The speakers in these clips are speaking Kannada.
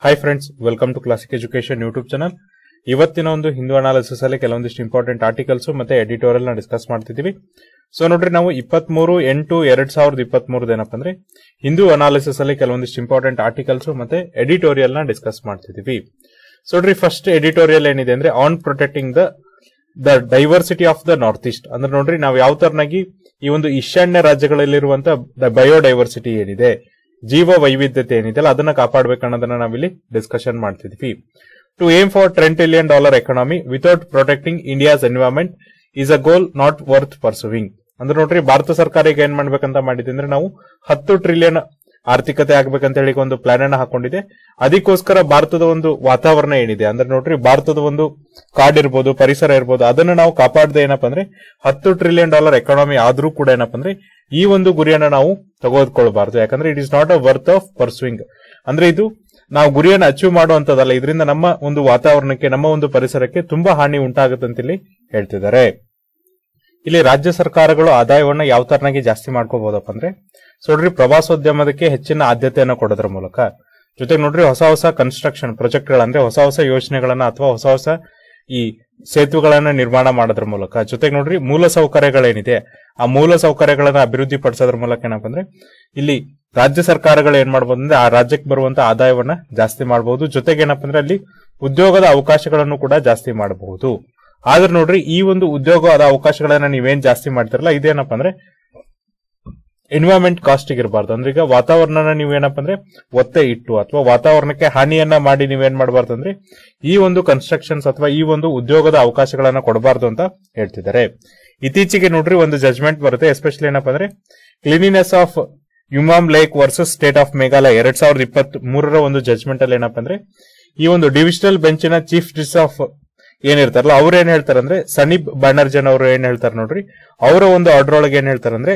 hi friends welcome to classic education YouTube channel ಇವತ್ತಿನ ಒಂದು ಹಿಂದೂ ಅನಾಲಿಸಿಸ್ ಅಲ್ಲಿ ಕೆಲವೊಂದಿಷ್ಟು ಇಂಪಾರ್ಟೆಂಟ್ ಆರ್ಟಿಕಲ್ಸ್ ಮತ್ತೆ ಎಡಿಟೋರಿಯಲ್ ನ ಡಿಸ್ಕಸ್ ಮಾಡ್ತಿದೀವಿ ಸೊ ನೋಡ್ರಿ ನಾವು ಇಪ್ಪತ್ಮೂರು ಎಂಟು ಎರಡ್ ಸಾವಿರದ ಇಪ್ಪತ್ಮೂರದ ಏನಪ್ಪ ಅಂದ್ರೆ ಹಿಂದೂ ಅನಾಲಿಸಿಸ್ ಅಲ್ಲಿ ಕೆಲವೊಂದಿಷ್ಟು ಇಂಪಾರ್ಟೆಂಟ್ ಆರ್ಟಿಕಲ್ಸ್ ಮತ್ತೆ ಎಡಿಟೋರಿಯಲ್ ನ ಡಿಸ್ಕಸ್ ಮಾಡ್ತಿದೀವಿ ಸೊ ನೋಡ್ರಿ ಫಸ್ಟ್ ಎಡಿಟೋರಿಯಲ್ ಏನಿದೆ ಅಂದ್ರೆ on protecting the the diversity of the north east ಅಂದ್ರೆ ನೋಡ್ರಿ ನಾವು ಯಾವ ತರನಾಗಿ ಈ ಒಂದು ಈಶಾನ್ಯ ರಾಜ್ಯಗಳಲ್ಲಿರುವಂತ ಬಯೋಡೈವರ್ಸಿಟಿ ಏನಿದೆ ಜೀವ ವೈವಿಧ್ಯತೆ ಏನಿದೆ ಅಲ್ಲ ಅದನ್ನ ಕಾಪಾಡಬೇಕನ್ನೋದನ್ನ ನಾವಿಲ್ಲಿ ಡಿಸ್ಕಷನ್ ಮಾಡ್ತಿದ್ವಿ to aim for ten trillion dollar economy without protecting India's environment is a goal not worth pursuing ಅಂದ್ರೆ ನೋಡ್ರಿ ಭಾರತ ಸರ್ಕಾರ ಈಗ ಏನ್ ಮಾಡ್ಬೇಕಂತ ಮಾಡಿದೆ ಅಂದ್ರೆ ನಾವು ಹತ್ತು ಟ್ರಿಲಿಯನ್ ಆರ್ಥಿಕತೆ ಆಗ್ಬೇಕಂತ ಹೇಳಿ ಒಂದು ಪ್ಲಾನ್ ಅನ್ನ ಹಾಕೊಂಡಿದೆ ಅದಕ್ಕೋಸ್ಕರ ಭಾರತದ ಒಂದು ವಾತಾವರಣ ಏನಿದೆ ಅಂದ್ರೆ ನೋಡ್ರಿ ಭಾರತದ ಒಂದು ಕಾಡ್ ಇರ್ಬೋದು ಪರಿಸರ ಇರ್ಬೋದು ಅದನ್ನ ನಾವು ಕಾಪಾಡದೆ ಏನಪ್ಪಾ ಅಂದ್ರೆ ಹತ್ತು ಟ್ರಿಲಿಯನ್ ಡಾಲರ್ ಎಕಾನಮಿ ಆದ್ರೂ ಕೂಡ ಏನಪ್ಪಾ ಅಂದ್ರೆ ಈ ಒಂದು ಗುರಿಯನ್ನ ನಾವು ತೆಗೆದುಕೊಳ್ಬಾರ್ದು ಯಾಕಂದ್ರೆ it is not a worth of pursuing ಅಂದ್ರೆ ಇದು ನಾವು ಗುರಿಯನ್ನು ಅಚೀವ್ ಮಾಡುವಂತದಲ್ಲ ಇದರಿಂದ ನಮ್ಮ ಒಂದು ವಾತಾವರಣಕ್ಕೆ ನಮ್ಮ ಒಂದು ಪರಿಸರಕ್ಕೆ ತುಂಬಾ ಹಾನಿ ಉಂಟಾಗುತ್ತೆ ಅಂತ ಇಲ್ಲಿ ಹೇಳ್ತಿದ್ದಾರೆ ಇಲ್ಲಿ ರಾಜ್ಯ ಸರ್ಕಾರಗಳು ಆದಾಯವನ್ನ ಯಾವ ತರನಾಗಿ ಜಾಸ್ತಿ ಮಾಡ್ಕೋಬಹುದಪ್ಪ ಅಂದ್ರೆ ಸೊ ನೋಡ್ರಿ ಪ್ರವಾಸೋದ್ಯಮದಕ್ಕೆ ಹೆಚ್ಚಿನ ಆದ್ಯತೆಯನ್ನು ಕೊಡೋದ್ರ ಮೂಲಕ ಜೊತೆಗೆ ನೋಡ್ರಿ ಹೊಸ ಹೊಸ ಕನ್ಸ್ಟ್ರಕ್ಷನ್ ಪ್ರಾಜೆಕ್ಟ್ಗಳಂದ್ರೆ ಹೊಸ ಹೊಸ ಯೋಜನೆಗಳನ್ನ ಅಥವಾ ಹೊಸ ಹೊಸ ಈ ಸೇತುವೆಗಳನ್ನ ನಿರ್ಮಾಣ ಮಾಡೋದ್ರ ಮೂಲಕ ಜೊತೆಗೆ ನೋಡ್ರಿ ಮೂಲ ಸೌಕರ್ಯಗಳೇನಿದೆ ಆ ಮೂಲ ಸೌಕರ್ಯಗಳನ್ನ ಅಭಿವೃದ್ಧಿ ಪಡಿಸೋದ್ರ ಮೂಲಕ ಏನಪ್ಪ ಅಂದ್ರೆ ಇಲ್ಲಿ ರಾಜ್ಯ ಸರ್ಕಾರಗಳು ಏನ್ ಮಾಡಬಹುದು ಅಂದ್ರೆ ಆ ರಾಜ್ಯಕ್ಕೆ ಬರುವಂತ ಆದಾಯವನ್ನ ಜಾಸ್ತಿ ಮಾಡಬಹುದು ಜೊತೆಗೆ ಏನಪ್ಪ ಅಂದ್ರೆ ಅಲ್ಲಿ ಉದ್ಯೋಗದ ಅವಕಾಶಗಳನ್ನು ಕೂಡ ಜಾಸ್ತಿ ಮಾಡಬಹುದು ಆದ್ರೆ ನೋಡ್ರಿ ಈ ಒಂದು ಉದ್ಯೋಗದ ಅವಕಾಶಗಳನ್ನ ನೀವೇನ್ ಜಾಸ್ತಿ ಮಾಡ್ತಿರಲ್ಲ ಇದೇನಪ್ಪ ಅಂದ್ರೆ ಎನ್ವೈರನ್ಮೆಂಟ್ ಕಾಸ್ಟ್ ಇರಬಾರ್ದು ಅಂದ್ರೆ ಈಗ ವಾತಾವರಣನ ನೀವೇನಪ್ಪ ಅಂದ್ರೆ ಒತ್ತೆ ಇಟ್ಟು ಅಥವಾ ವಾತಾವರಣಕ್ಕೆ ಹಾನಿಯನ್ನ ಮಾಡಿ ನೀವೇನ್ ಮಾಡಬಾರ್ದು ಅಂದ್ರೆ ಈ ಒಂದು ಕನ್ಸ್ಟ್ರಕ್ಷನ್ಸ್ ಅಥವಾ ಈ ಒಂದು ಉದ್ಯೋಗದ ಅವಕಾಶಗಳನ್ನ ಕೊಡಬಾರ್ದು ಅಂತ ಹೇಳ್ತಿದ್ದಾರೆ ಇತ್ತೀಚೆಗೆ ನೋಡ್ರಿ ಒಂದು ಜಜ್ಮೆಂಟ್ ಬರುತ್ತೆ ಎಸ್ಪೆಷಲಿ ಏನಪ್ಪ ಅಂದ್ರೆ cleanliness of Umiam lake versus state of Meghalaya ಎರಡ್ ಸಾವಿರದ ಇಪ್ಪತ್ತ್ ಮೂರರ ಒಂದು ಜಜ್ಮೆಂಟ್ ಅಲ್ಲಿ ಏನಪ್ಪ ಅಂದ್ರೆ ಈ ಒಂದು ಡಿವಿಷನಲ್ ಬೆಂಚಿನ ಚೀಫ್ ಜಸ್ಟಿಸ್ ಆಫ್ ಏನಿರ್ತಾರಲ್ಲ ಅವ್ರು ಏನ್ ಹೇಳ್ತಾರೆ ಅಂದ್ರೆ ಸನೀಪ್ ಬ್ಯಾನರ್ಜನ್ ಅವರು ಏನ್ ಹೇಳ್ತಾರೆ ನೋಡ್ರಿ ಅವರ ಒಂದು ಆರ್ಡರ್ ಒಳಗೆ ಏನ್ ಹೇಳ್ತಾರೆ ಅಂದ್ರೆ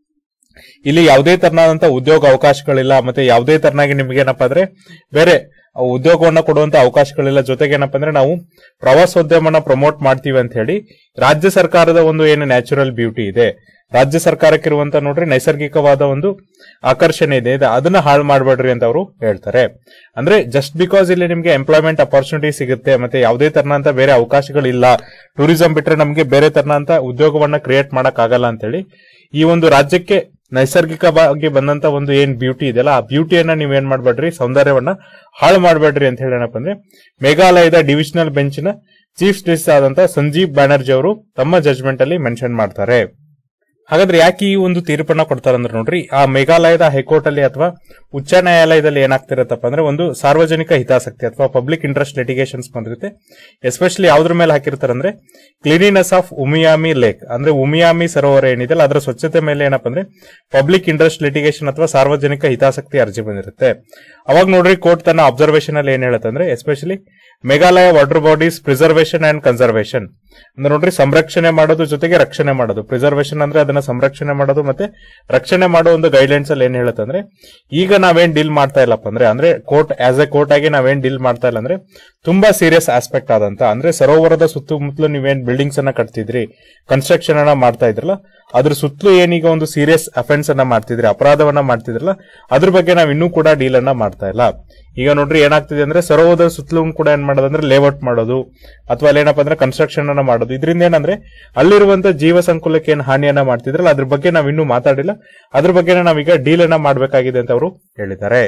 ಇಲ್ಲಿ ಯಾವುದೇ ತರನಾದಂತ ಉದ್ಯೋಗ ಅವಕಾಶಗಳಿಲ್ಲ ಮತ್ತೆ ಯಾವುದೇ ತರನಾಗಿ ನಿಮ್ಗೆ ಏನಪ್ಪಾ ಅಂದ್ರೆ ಬೇರೆ ಉದ್ಯೋಗವನ್ನ ಕೊಡುವಂತ ಅವಕಾಶಗಳಿಲ್ಲ ಜೊತೆಗೆ ಏನಪ್ಪಾ ಅಂದ್ರೆ ನಾವು ಪ್ರವಾಸೋದ್ಯಮನ ಪ್ರಮೋಟ್ ಮಾಡ್ತೀವಿ ಅಂತ ಹೇಳಿ ರಾಜ್ಯ ಸರ್ಕಾರದ ಒಂದು ಏನು ನ್ಯಾಚುರಲ್ ಬ್ಯೂಟಿ ಇದೆ ರಾಜ್ಯ ಸರ್ಕಾರಕ್ಕೆ ಇರುವಂತ ನೋಡ್ರಿ ನೈಸರ್ಗಿಕವಾದ ಒಂದು ಆಕರ್ಷಣೆ ಇದೆ ಇದೆ, ಅದನ್ನ ಹಾಳು ಮಾಡಬೇಡ್ರಿ ಅಂತ ಅವರು ಹೇಳ್ತಾರೆ ಅಂದ್ರೆ ಜಸ್ಟ್ ಬಿಕಾಸ್ ಇಲ್ಲಿ ನಿಮ್ಗೆ ಎಂಪ್ಲಾಯ್ಮೆಂಟ್ ಅಪಾರ್ಚುನಿಟಿ ಸಿಗುತ್ತೆ ಮತ್ತೆ ಯಾವುದೇ ತರನಂತ ಬೇರೆ ಅವಕಾಶಗಳಿಲ್ಲ ಟೂರಿಸಂ ಬಿಟ್ರೆ ನಮ್ಗೆ ಬೇರೆ ತರನಂತ ಉದ್ಯೋಗವನ್ನ ಕ್ರಿಯೇಟ್ ಮಾಡಕ್ ಆಗಲ್ಲ ಅಂತ ಹೇಳಿ ಈ ಒಂದು ರಾಜ್ಯಕ್ಕೆ ನೈಸರ್ಗಿಕವಾಗಿ ಬಂದಂತ ಒಂದು ಏನ್ ಬ್ಯೂಟಿ ಇದೆಯಲ್ಲ ಆ ಬ್ಯೂಟಿಯನ್ನ ನೀವೇನ್ ಮಾಡ್ಬೇಡ್ರಿ ಸೌಂದರ್ಯವನ್ನ ಹಾಳು ಮಾಡಬೇಡ್ರಿ ಅಂತ ಹೇಳಿ ಏನಪ್ಪ ಅಂದ್ರೆ ಮೇಘಾಲಯದ ಡಿವಿಷನಲ್ ಬೆಂಚಿನ ಚೀಫ್ ಜಸ್ಟಿಸ್ ಆದಂತ ಸಂಜೀವ್ ಬ್ಯಾನರ್ಜಿ ಅವರು ತಮ್ಮ ಜಜ್ಮೆಂಟ್ ಅಲ್ಲಿ ಮೆನ್ಷನ್ ಮಾಡ್ತಾರೆ ಹಾಗಾದ್ರೆ ಯಾಕೆ ಈ ಒಂದು ತೀರ್ಪನ್ನ ಕೊಡ್ತಾರೆ ಅಂದ್ರೆ ನೋಡ್ರಿ ಆ ಮೇಘಾಲಯದ ಹೈಕೋರ್ಟ್ ಅಲ್ಲಿ ಅಥವಾ ಉಚ್ಚ ನ್ಯಾಯಾಲಯದಲ್ಲಿ ಏನಾಗ್ತಿರತ್ತಪ್ಪ ಅಂದ್ರೆ ಒಂದು ಸಾರ್ವಜನಿಕ ಹಿತಾಸಕ್ತಿ ಅಥವಾ ಪಬ್ಲಿಕ್ ಇಂಟ್ರೆಸ್ಟ್ ಲಿಟಿಗೇಷನ್ಸ್ ಬಂದಿರುತ್ತೆ ಎಸ್ಪೆಷಲಿ ಯಾವ್ದ್ರ ಮೇಲೆ ಹಾಕಿರ್ತಾರೆ ಅಂದ್ರೆ ಕ್ಲೀನಿನೆಸ್ ಆಫ್ ಉಮಿಯಾಮಿ ಲೇಕ್ ಅಂದ್ರೆ ಉಮಿಯಾಮಿ ಸರೋವರ ಏನಿದೆಯಲ್ಲ ಅದರ ಸ್ವಚ್ಛತೆ ಮೇಲೆ ಏನಪ್ಪ ಅಂದ್ರೆ ಪಬ್ಲಿಕ್ ಇಂಟ್ರೆಸ್ಟ್ ಲಿಟಿಗೇಷನ್ ಅಥವಾ ಸಾರ್ವಜನಿಕ ಹಿತಾಸಕ್ತಿ ಅರ್ಜಿ ಬಂದಿರುತ್ತೆ ಅವಾಗ ನೋಡ್ರಿ ಕೋರ್ಟ್ ತನ್ನ ಅಬ್ಸರ್ವೇಷನ್ ಅಲ್ಲಿ ಏನ್ ಹೇಳುತ್ತೆ ಅಂದ್ರೆ especially Meghalaya water bodies preservation and conservation ಅಂದ್ರೆ ನೋಡ್ರಿ ಸಂರಕ್ಷಣೆ ಮಾಡೋದು ಜೊತೆಗೆ ರಕ್ಷಣೆ ಮಾಡೋದು ಪ್ರಿಸರ್ವೇಷನ್ ಅಂದ್ರೆ ಅದನ್ನ ಸಂರಕ್ಷಣೆ ಮಾಡೋದು ಮತ್ತೆ ರಕ್ಷಣೆ ಮಾಡೋ ಒಂದು ಗೈಡ್ಲೈನ್ಸ್ ಅಲ್ಲಿ ಏನ್ ಹೇಳುತ್ತೆ ಅಂದ್ರೆ ಈಗ ನಾವೇನ್ ಡೀಲ್ ಮಾಡ್ತಾ ಇಲ್ಲಪ್ಪ ಅಂದ್ರೆ ಅಂದ್ರೆ ಕೋರ್ಟ್ ಆಸ್ ಎ ಕೋರ್ಟ್ ಆಗಿ ನಾವೇನ್ ಡೀಲ್ ಮಾಡ್ತಾ ಇಲ್ಲ ಅಂದ್ರೆ ತುಂಬಾ ಸೀರಿಯಸ್ ಆಸ್ಪೆಕ್ಟ್ ಆದಂತ ಅಂದ್ರೆ ಸರೋವರದ ಸುತ್ತಮುತ್ತಲು ನೀವೇನ್ ಬಿಲ್ಡಿಂಗ್ಸ್ ಅನ್ನ ಕಟ್ತಿದ್ರಿ ಕನ್ಸ್ಟ್ರಕ್ಷನ್ ಅನ್ನ ಮಾಡ್ತಾ ಇದ್ರಲ್ಲ ಅದ್ರ ಸುತ್ತಲೂ ಏನೀಗ ಒಂದು ಸೀರಿಯಸ್ ಅಫೆನ್ಸ್ ಅನ್ನ ಮಾಡ್ತಿದ್ರಿ ಅಪರಾಧವನ್ನ ಮಾಡ್ತಿದ್ರಲ್ಲ ಅದ್ರ ಬಗ್ಗೆ ನಾವ್ ಇನ್ನೂ ಕೂಡ ಡೀಲ್ ಅನ್ನ ಮಾಡ್ತಾ ಇಲ್ಲ ಈಗ ನೋಡ್ರಿ ಏನಾಗ್ತಿದೆ ಅಂದ್ರೆ ಸರೋವರದ ಸುತ್ತಲೂ ಕೂಡ ಏನ್ ಮಾಡೋದಂದ್ರೆ ಲೇಔಟ್ ಮಾಡೋದು ಅಥವಾ ಅಲ್ಲಿ ಏನಪ್ಪಾ ಅಂದ್ರೆ ಕನ್ಸ್ಟ್ರಕ್ಷನ್ ಅನ್ನ ಮಾಡೋದು ಇದರಿಂದ ಏನಂದ್ರೆ ಅಲ್ಲಿರುವಂತ ಜೀವ ಸಂಕುಲಕ್ಕೆ ಏನ್ ಹಾನಿಯನ್ನ ಮಾಡ್ತಿದ್ರಲ್ಲ ಅದ್ರ ಬಗ್ಗೆ ನಾವ್ ಇನ್ನೂ ಮಾತಾಡಿಲ್ಲ ಅದ್ರ ಬಗ್ಗೆ ನಾವೀಗ ಡೀಲ್ ಅನ್ನ ಮಾಡ್ಬೇಕಾಗಿದೆ ಅಂತ ಅವರು ಹೇಳಿದ್ದಾರೆ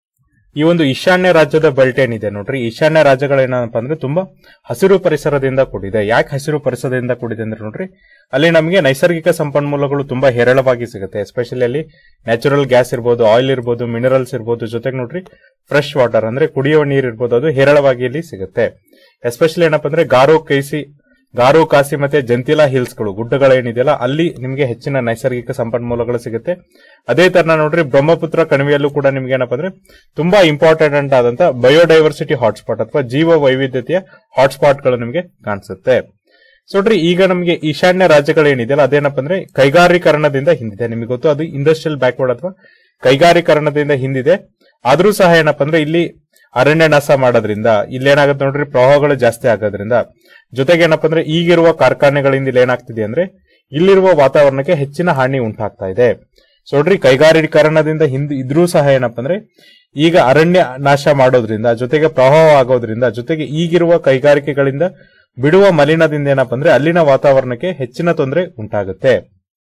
ಈ ಒಂದು ಈಶಾನ್ಯ ರಾಜ್ಯದ ಬೆಲ್ಟ್ ಏನಿದೆ ನೋಡ್ರಿ ಈಶಾನ್ಯ ರಾಜ್ಯಗಳೇನಪ್ಪ ಅಂದ್ರೆ ತುಂಬಾ ಹಸಿರು ಪರಿಸರದಿಂದ ಕೂಡಿದೆ ಯಾಕೆ ಹಸಿರು ಪರಿಸರದಿಂದ ಕೂಡಿದೆ ಅಂದ್ರೆ ನೋಡ್ರಿ ಅಲ್ಲಿ ನಮಗೆ ನೈಸರ್ಗಿಕ ಸಂಪನ್ಮೂಲಗಳು ತುಂಬಾ ಹೇರಳವಾಗಿ ಸಿಗುತ್ತೆ ಎಸ್ಪೆಷಲಿ ಅಲ್ಲಿ ನ್ಯಾಚುರಲ್ ಗ್ಯಾಸ್ ಇರ್ಬೋದು ಆಯಿಲ್ ಇರ್ಬೋದು ಮಿನರಲ್ಸ್ ಇರ್ಬೋದು ಜೊತೆಗೆ ನೋಡ್ರಿ ಫ್ರೆಶ್ ವಾಟರ್ ಅಂದ್ರೆ ಕುಡಿಯುವ ನೀರು ಇರ್ಬೋದು ಅದು ಹೇರಳವಾಗಿ ಇಲ್ಲಿ ಸಿಗುತ್ತೆ ಎಸ್ಪೆಷಲಿ ಏನಪ್ಪ ಅಂದ್ರೆ ಗಾರೋ ಕೈಸಿ ಗಾರೋ ಕಾಸಿ ಮತ್ತೆ ಜಂತಿಲಾ ಹಿಲ್ಸ್ ಗಳು ಗುಡ್ಡಗಳೇನಿದೆಯಲ್ಲ ಅಲ್ಲಿ ನಿಮಗೆ ಹೆಚ್ಚಿನ ನೈಸರ್ಗಿಕ ಸಂಪನ್ಮೂಲಗಳು ಸಿಗುತ್ತೆ ಅದೇ ತರ ನೋಡ್ರಿ ಬ್ರಹ್ಮಪುತ್ರ ಕಣಿವೆಯಲ್ಲೂ ಕೂಡ ನಿಮ್ಗೆ ಏನಪ್ಪ ಅಂದ್ರೆ ತುಂಬಾ ಇಂಪಾರ್ಟೆಂಟ್ ಆದಂತ ಬಯೋಡೈವರ್ಸಿಟಿ ಹಾಟ್ಸ್ಪಾಟ್ ಅಥವಾ ಜೀವ ವೈವಿಧ್ಯತೆಯ ಹಾಟ್ಸ್ಪಾಟ್ ಗಳು ನಿಮಗೆ ಕಾಣಿಸುತ್ತೆ ಸೊ ನೋಡ್ರಿ ಈಗ ನಮಗೆ ಈಶಾನ್ಯ ರಾಜ್ಯಗಳೇನಿದೆಯಲ್ಲ ಅದೇನಪ್ಪ ಅಂದ್ರೆ ಕೈಗಾರೀಕರಣದಿಂದ ಹಿಂದಿದೆ ನಿಮಗೆ ಗೊತ್ತು ಅದು ಇಂಡಸ್ಟ್ರಿಯಲ್ ಬ್ಯಾಕ್ವರ್ಡ್ ಅಥವಾ ಕೈಗಾರೀಕರಣದಿಂದ ಹಿಂದಿದೆ ಆದ್ರೂ ಸಹ ಏನಪ್ಪ ಅಂದ್ರೆ ಇಲ್ಲಿ ಅರಣ್ಯ ನಾಶ ಮಾಡೋದ್ರಿಂದ ಇಲ್ಲಿ ಏನಾಗುತ್ತೆ ನೋಡ್ರಿ ಪ್ರವಾಹಗಳು ಜಾಸ್ತಿ ಆಗೋದ್ರಿಂದ ಜೊತೆಗೆ ಏನಪ್ಪ ಅಂದ್ರೆ ಈಗಿರುವ ಕಾರ್ಖಾನೆಗಳಿಂದ ಇಲ್ಲಿ ಏನಾಗ್ತಿದೆ ಅಂದ್ರೆ ಇಲ್ಲಿರುವ ವಾತಾವರಣಕ್ಕೆ ಹೆಚ್ಚಿನ ಹಾನಿ ಉಂಟಾಗ್ತಾ ಇದೆ ಸೊ ನೋಡ್ರಿ ಕೈಗಾರೀಕರಣದಿಂದ ಹಿಂದ್ ಇದ್ರೂ ಸಹ ಏನಪ್ಪ ಅಂದ್ರೆ ಈಗ ಅರಣ್ಯ ನಾಶ ಮಾಡೋದ್ರಿಂದ ಜೊತೆಗೆ ಪ್ರವಾಹ ಆಗೋದ್ರಿಂದ ಜೊತೆಗೆ ಈಗಿರುವ ಕೈಗಾರಿಕೆಗಳಿಂದ ಬಿಡುವ ಮಲಿನದಿಂದ ಏನಪ್ಪ ಅಂದ್ರೆ ಅಲ್ಲಿನ ವಾತಾವರಣಕ್ಕೆ ಹೆಚ್ಚಿನ ತೊಂದರೆ ಉಂಟಾಗುತ್ತೆ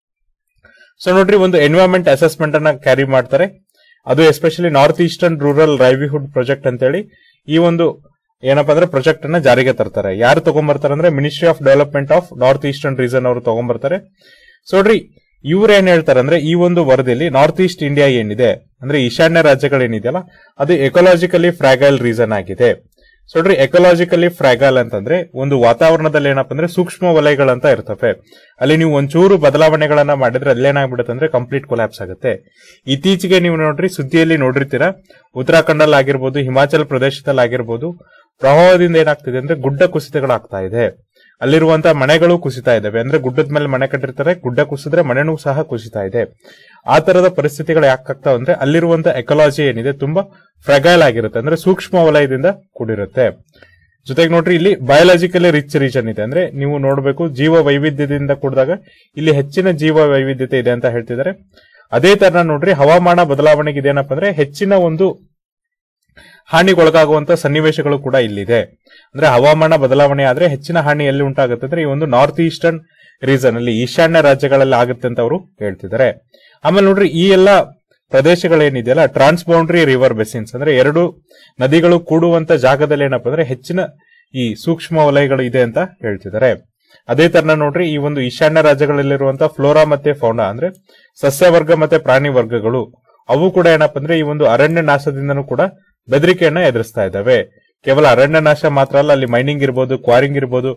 ಸೊ ನೋಡ್ರಿ ಒಂದು ಎನ್ವೈರನ್ಮೆಂಟ್ ಅಸೆಸ್ಮೆಂಟ್ ಅನ್ನ ಕ್ಯಾರಿ ಮಾಡ್ತಾರೆ ಅದು especially north eastern rural livelihood project ಅಂತೇಳಿ ಈ ಒಂದು ಏನಪ್ಪಾ ಅಂದ್ರೆ ಪ್ರಾಜೆಕ್ಟ್ ಅನ್ನ ಜಾರಿಗೆ ತರ್ತಾರೆ ಯಾರು ತಗೊಂಡ್ಬರ್ತಾರೆ ಅಂದ್ರೆ ministry of development of north eastern region ಅವರು ತಗೊಂಡ್ಬರ್ತಾರೆ ಸೊ ನೋಡ್ರಿ ಇವ್ರು ಏನ್ ಹೇಳ್ತಾರೆ ಅಂದ್ರೆ ಈ ಒಂದು ವರದಿಯಲ್ಲಿ ನಾರ್ತ್ ಈಸ್ಟ್ ಇಂಡಿಯಾ ಏನಿದೆ ಅಂದ್ರೆ ಈಶಾನ್ಯ ರಾಜ್ಯಗಳೇನಿದೆಯಲ್ಲ ಅದು ಎಕೊಲಾಜಿಕಲಿ ಫ್ರಾಗೈಲ್ ರೀಸನ್ ಆಗಿದೆ ಸೊ ನೋಡ್ರಿ ಎಕೊಲಾಜಿಕಲಿ ಫ್ರಾಗೈಲ್ ಅಂತಂದ್ರೆ ಒಂದು ವಾತಾವರಣದಲ್ಲಿ ಏನಪ್ಪ ಅಂದ್ರೆ ಸೂಕ್ಷ್ಮ ವಲಯಗಳಂತ ಇರ್ತವೆ ಅಲ್ಲಿ ನೀವು ಒಂಚೂರು ಬದಲಾವಣೆಗಳನ್ನ ಮಾಡಿದ್ರೆ ಅಲ್ಲೇನಾಗ್ಬಿಡುತ್ತೆ ಅಂದ್ರೆ ಕಂಪ್ಲೀಟ್ ಕೊಲ್ಯಾಪ್ಸ್ ಆಗುತ್ತೆ ಇತ್ತೀಚೆಗೆ ನೀವು ನೋಡ್ರಿ ಸುದ್ದಿಯಲ್ಲಿ ನೋಡಿರ್ತೀರಾ ಉತ್ತರಾಖಂಡಲ್ಲಿ ಆಗಿರ್ಬೋದು ಹಿಮಾಚಲ ಪ್ರದೇಶದಲ್ಲಿ ಆಗಿರ್ಬೋದು ಪ್ರವಾಹದಿಂದ ಏನಾಗ್ತಿದೆ ಅಂದ್ರೆ ಗುಡ್ಡ ಕುಸಿತಗಳಾಗ್ತಾ ಇದೆ ಅಲ್ಲಿರುವಂತಹ ಮನೆಗಳು ಕುಸಿತಾ ಇದಾವೆ ಅಂದ್ರೆ ಗುಡ್ಡದ ಮೇಲೆ ಮನೆ ಕಟ್ಟಿರ್ತಾರೆ ಗುಡ್ಡ ಕುಸಿದ್ರೆ ಮನೆನೂ ಸಹ ಕುಸಿತಾ ಇದೆ ಆ ತರದ ಪರಿಸ್ಥಿತಿಗಳು ಯಾಕಾಗ್ತಾವ ಅಂದ್ರೆ ಅಲ್ಲಿರುವಂತ ಎಕಲಾಜಿ ಏನಿದೆ ತುಂಬಾ ಫ್ರೆಗೈಲ್ ಆಗಿರುತ್ತೆ ಅಂದ್ರೆ ಸೂಕ್ಷ್ಮ ವಲಯದಿಂದ ಕೂಡಿರುತ್ತೆ ಜೊತೆಗೆ ನೋಡ್ರಿ ಇಲ್ಲಿ ಬಯೋಲಾಜಿಕಲಿ ರಿಚ್ ರೀಜನ್ ಇದೆ ಅಂದ್ರೆ ನೀವು ನೋಡಬೇಕು ಜೀವ ವೈವಿಧ್ಯದಿಂದ ಕೂಡಿದಾಗ ಇಲ್ಲಿ ಹೆಚ್ಚಿನ ಜೀವ ವೈವಿಧ್ಯತೆ ಇದೆ ಅಂತ ಹೇಳ್ತಿದ್ದಾರೆ ಅದೇ ತರ ನೋಡ್ರಿ ಹವಾಮಾನ ಬದಲಾವಣೆಗೆ ಇದೇನಪ್ಪ ಅಂದ್ರೆ ಹೆಚ್ಚಿನ ಒಂದು ಹಾನಿಗೊಳಗಾಗುವಂತ ಸನ್ನಿವೇಶಗಳು ಕೂಡ ಇಲ್ಲಿದೆ ಅಂದ್ರೆ ಹವಾಮಾನ ಬದಲಾವಣೆ ಆದ್ರೆ ಹೆಚ್ಚಿನ ಹಾನಿ ಎಲ್ಲಿ ಉಂಟಾಗುತ್ತೆ ಅಂದ್ರೆ ಈ ಒಂದು ನಾರ್ತ್ ಈಸ್ಟರ್ನ್ ರೀಸನ್ ಅಲ್ಲಿ ಈಶಾನ್ಯ ರಾಜ್ಯಗಳಲ್ಲಿ ಆಗುತ್ತೆ ಅಂತ ಅವರು ಹೇಳ್ತಿದ್ದಾರೆ ಆಮೇಲೆ ನೋಡ್ರಿ ಈ ಎಲ್ಲ ಪ್ರದೇಶಗಳೇನಿದೆಯಲ್ಲ ಟ್ರಾನ್ಸ್ ಬೌಂಡ್ರಿ ರಿವರ್ ಬೆಸಿನ್ಸ್ ಅಂದ್ರೆ ಎರಡು ನದಿಗಳು ಕೂಡುವಂತ ಜಾಗದಲ್ಲಿ ಏನಪ್ಪಾ ಅಂದ್ರೆ ಹೆಚ್ಚಿನ ಈ ಸೂಕ್ಷ್ಮ ವಲಯಗಳು ಇದೆ ಅಂತ ಹೇಳ್ತಿದ್ದಾರೆ ಅದೇ ತರ ನೋಡ್ರಿ ಈ ಒಂದು ಈಶಾನ್ಯ ರಾಜ್ಯಗಳಲ್ಲಿರುವಂತಹ ಫ್ಲೋರಾ ಮತ್ತೆ ಫೌನಾ ಅಂದ್ರೆ ಸಸ್ಯವರ್ಗ ಮತ್ತೆ ಪ್ರಾಣಿ ವರ್ಗಗಳು ಅವು ಕೂಡ ಏನಪ್ಪಾ ಅಂದ್ರೆ ಈ ಒಂದು ಅರಣ್ಯ ನಾಶದಿಂದನೂ ಕೂಡ ಬೆದರಿಕೆಯನ್ನ ಎದುರಿಸ್ತಾ ಇದ್ದಾವೆ ಕೇವಲ ಅರಣ್ಯ ನಾಶ ಮಾತ್ರ ಅಲ್ಲ ಅಲ್ಲಿ ಮೈನಿಂಗ್ ಇರ್ಬೋದು ಕ್ವಾರಿಂಗ್ ಇರ್ಬೋದು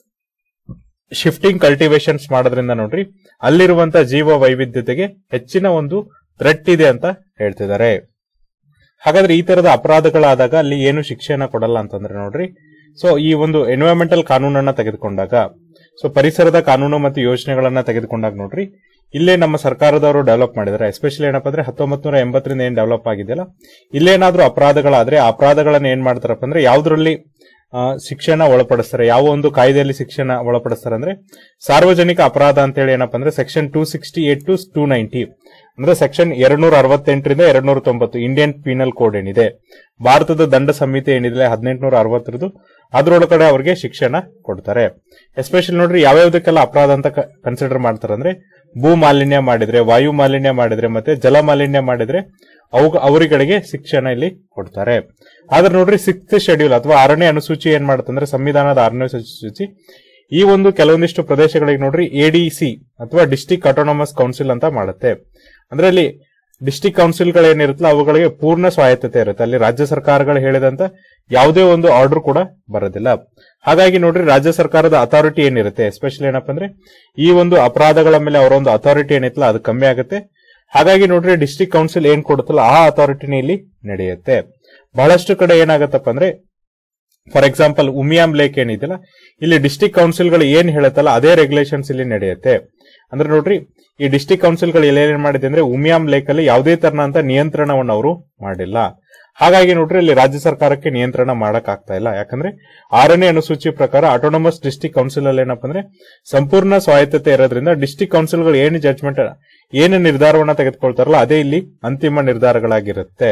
ಶಿಫ್ಟಿಂಗ್ ಕಲ್ಟಿವೇಶನ್ಸ್ ಮಾಡೋದ್ರಿಂದ ನೋಡ್ರಿ ಅಲ್ಲಿರುವಂತ ಜೀವ ವೈವಿಧ್ಯತೆಗೆ ಹೆಚ್ಚಿನ ಒಂದು ಥ್ರೆಟ್ ಇದೆ ಅಂತ ಹೇಳ್ತಿದ್ದಾರೆ ಹಾಗಾದ್ರೆ ಈ ತರದ ಅಪರಾಧಗಳಾದಾಗ ಅಲ್ಲಿ ಏನು ಶಿಕ್ಷೆಯನ್ನ ಕೊಡಲ್ಲ ಅಂತಂದ್ರೆ ನೋಡ್ರಿ ಸೊ ಈ ಒಂದು ಎನ್ವೈರನ್ಮೆಂಟಲ್ ಕಾನೂನನ್ನ ತೆಗೆದುಕೊಂಡಾಗ ಸೊ ಪರಿಸರದ ಕಾನೂನು ಮತ್ತು ಯೋಜನೆಗಳನ್ನ ತೆಗೆದುಕೊಂಡಾಗ ನೋಡ್ರಿ ಇಲ್ಲೇ ನಮ್ಮ ಸರ್ಕಾರದವರು ಡೆವಲಪ್ ಮಾಡಿದ್ದಾರೆ ಎಸ್ಪೆಷಲಿ ಏನಪ್ಪಾ ಅಂದ್ರೆ ಹತ್ತೊಂಬತ್ ನೂರ ಎಂಬತ್ತರಿಂದ ಏನ್ ಡೆವಲಪ್ ಆಗಿದೆಯಲ್ಲ ಇಲ್ಲೇನಾದ್ರೂ ಅಪರಾಧಗಳಾದ್ರೆ ಆ ಅಪರಾಧಗಳನ್ನ ಏನ್ ಮಾಡ್ತಾರಪ್ಪ ಅಂದ್ರೆ ಯಾವ್ದ್ರಲ್ಲಿ ಆ, ಶಿಕ್ಷೆನ ಒಳಪಡಿಸ್ತಾರೆ ಯಾವ ಒಂದು ಕಾಯ್ದೆಯಲ್ಲಿ ಶಿಕ್ಷೆನ ಒಳಪಡಿಸ್ತಾರೆ ಅಂದ್ರೆ ಸಾರ್ವಜನಿಕ ಅಪರಾಧ ಅಂತ ಹೇಳಿ ಏನಪ್ಪಾ ಅಂದ್ರೆ section two sixty eight to two ninety ಅಂದ್ರೆ ಸೆಕ್ಷನ್ ಎರಡ್ನೂರ ಅರವತ್ತೆಂಟರಿಂದ ಎರಡ್ನೂರ ತೊಂಬತ್ತು ಇಂಡಿಯನ್ ಪೀನಲ್ ಕೋಡ್ ಏನಿದೆ ಭಾರತದ ದಂಡ ಸಂಹಿತೆ ಏನಿದೆ ಹದಿನೆಂಟುನೂರ ಅರವತ್ತರದು ಅದ್ರೊಳಗಡೆ ಅವ್ರಿಗೆ ಶಿಕ್ಷಣ ಕೊಡ್ತಾರೆ ಎಸ್ಪೆಷಲಿ ನೋಡ್ರಿ ಯಾವ್ಯಾವ್ದಕ್ಕೆಲ್ಲ ಅಪರಾಧ ಅಂತ ಕನ್ಸಿಡರ್ ಮಾಡ್ತಾರೆ ಅಂದ್ರೆ ಭೂ ಮಾಲಿನ್ಯ ಮಾಡಿದ್ರೆ ವಾಯು ಮಾಲಿನ್ಯ ಮಾಡಿದ್ರೆ ಮತ್ತೆ ಜಲ ಮಾಲಿನ್ಯ ಮಾಡಿದ್ರೆ ಅವು ಅವರುಗಳಿಗೆ ಶಿಕ್ಷಣ ಇಲ್ಲಿ ಕೊಡ್ತಾರೆ ಆದ್ರೆ ನೋಡ್ರಿ ಸಿಕ್ಸ್ತ್ ಶೆಡ್ಯೂಲ್ ಅಥವಾ ಆರನೇ ಅನುಸೂಚಿ ಏನ್ ಮಾಡುತ್ತಂದ್ರೆ ಸಂವಿಧಾನದ ಆರನೇ ಅನುಸೂಚಿ ಈ ಒಂದು ಕೆಲವೊಂದಿಷ್ಟು ಪ್ರದೇಶಗಳಿಗೆ ನೋಡ್ರಿ ಎಡಿಸಿ ಅಥವಾ ಡಿಸ್ಟಿಕ್ ಆಟೋನಮಸ್ ಕೌನ್ಸಿಲ್ ಅಂತ ಮಾಡುತ್ತೆ ಅಂದ್ರೆ ಅಲ್ಲಿ ಡಿಸ್ಟಿಕ್ ಕೌನ್ಸಿಲ್ಗಳು ಏನಿರುತ್ತಲ್ಲ ಅವುಗಳಿಗೆ ಪೂರ್ಣ ಸ್ವಾಯತ್ತತೆ ಇರುತ್ತೆ ಅಲ್ಲಿ ರಾಜ್ಯ ಸರ್ಕಾರಗಳು ಹೇಳಿದಂತ ಯಾವುದೇ ಒಂದು ಆರ್ಡರ್ ಕೂಡ ಬರೋದಿಲ್ಲ ಹಾಗಾಗಿ ನೋಡ್ರಿ ರಾಜ್ಯ ಸರ್ಕಾರದ ಅಥಾರಿಟಿ ಏನಿರುತ್ತೆ ಎಸ್ಪೆಷಲಿ ಏನಪ್ಪಾ ಅಂದ್ರೆ ಈ ಒಂದು ಅಪರಾಧಗಳ ಮೇಲೆ ಅವರ ಒಂದು ಅಥಾರಿಟಿ ಏನಿತ್ತಲ್ಲ ಅದು ಕಮ್ಮಿ ಆಗುತ್ತೆ ಹಾಗಾಗಿ ನೋಡ್ರಿ ಡಿಸ್ಟಿಕ್ ಕೌನ್ಸಿಲ್ ಏನ್ ಕೊಡುತ್ತಲ್ಲ ಆ ಅಥಾರಿಟಿನೇ ಇಲ್ಲಿ ನಡೆಯುತ್ತೆ ಬಹಳಷ್ಟು ಕಡೆ ಏನಾಗತ್ತಪ್ಪ ಅಂದ್ರೆ ಫಾರ್ ಎಕ್ಸಾಂಪಲ್ ಉಮಿಯಾಂ ಲೇಕ್ ಏನಿದೆಯಲ್ಲ ಇಲ್ಲಿ ಡಿಸ್ಟಿಕ್ ಕೌನ್ಸಿಲ್ಗಳು ಏನ್ ಹೇಳುತ್ತಲ್ಲ ಅದೇ ರೆಗ್ಯುಲೇಷನ್ಸ್ ಇಲ್ಲಿ ನಡೆಯುತ್ತೆ ಅಂದ್ರೆ ನೋಡ್ರಿ ಈ ಡಿಸ್ಟಿಕ್ ಕೌನ್ಸಿಲ್ಗಳು ಏನೇನ್ ಮಾಡಿದೆ ಅಂದ್ರೆ ಉಮಿಯಾಂ ಲೇಕ್ ಅಲ್ಲಿ ಯಾವುದೇ ತರನಂತ ನಿಯಂತ್ರಣವನ್ನು ಅವರು ಮಾಡಿಲ್ಲ ಹಾಗಾಗಿ ನೋಡ್ರಿ ಇಲ್ಲಿ ರಾಜ್ಯ ಸರ್ಕಾರಕ್ಕೆ ನಿಯಂತ್ರಣ ಮಾಡಕ್ ಆಗ್ತಾ ಇಲ್ಲ ಯಾಕಂದ್ರೆ ಆರನೇ ಅನುಸೂಚಿ ಪ್ರಕಾರ ಆಟೋನಮಸ್ ಡಿಸ್ಟಿಕ್ ಕೌನ್ಸಿಲ್ ಅಲ್ಲಿ ಏನಪ್ಪಾ ಅಂದ್ರೆ ಸಂಪೂರ್ಣ ಸ್ವಾಯತ್ತತೆ ಇರೋದ್ರಿಂದ ಡಿಸ್ಟಿಕ್ ಕೌನ್ಸಿಲ್ಗಳು ಏನು ಜಡ್ಜ್ಮೆಂಟ್ ಏನು ನಿರ್ಧಾರವನ್ನ ತೆಗೆದುಕೊಳ್ತಾರಲ್ಲ ಅದೇ ಇಲ್ಲಿ ಅಂತಿಮ ನಿರ್ಧಾರಗಳಾಗಿರುತ್ತೆ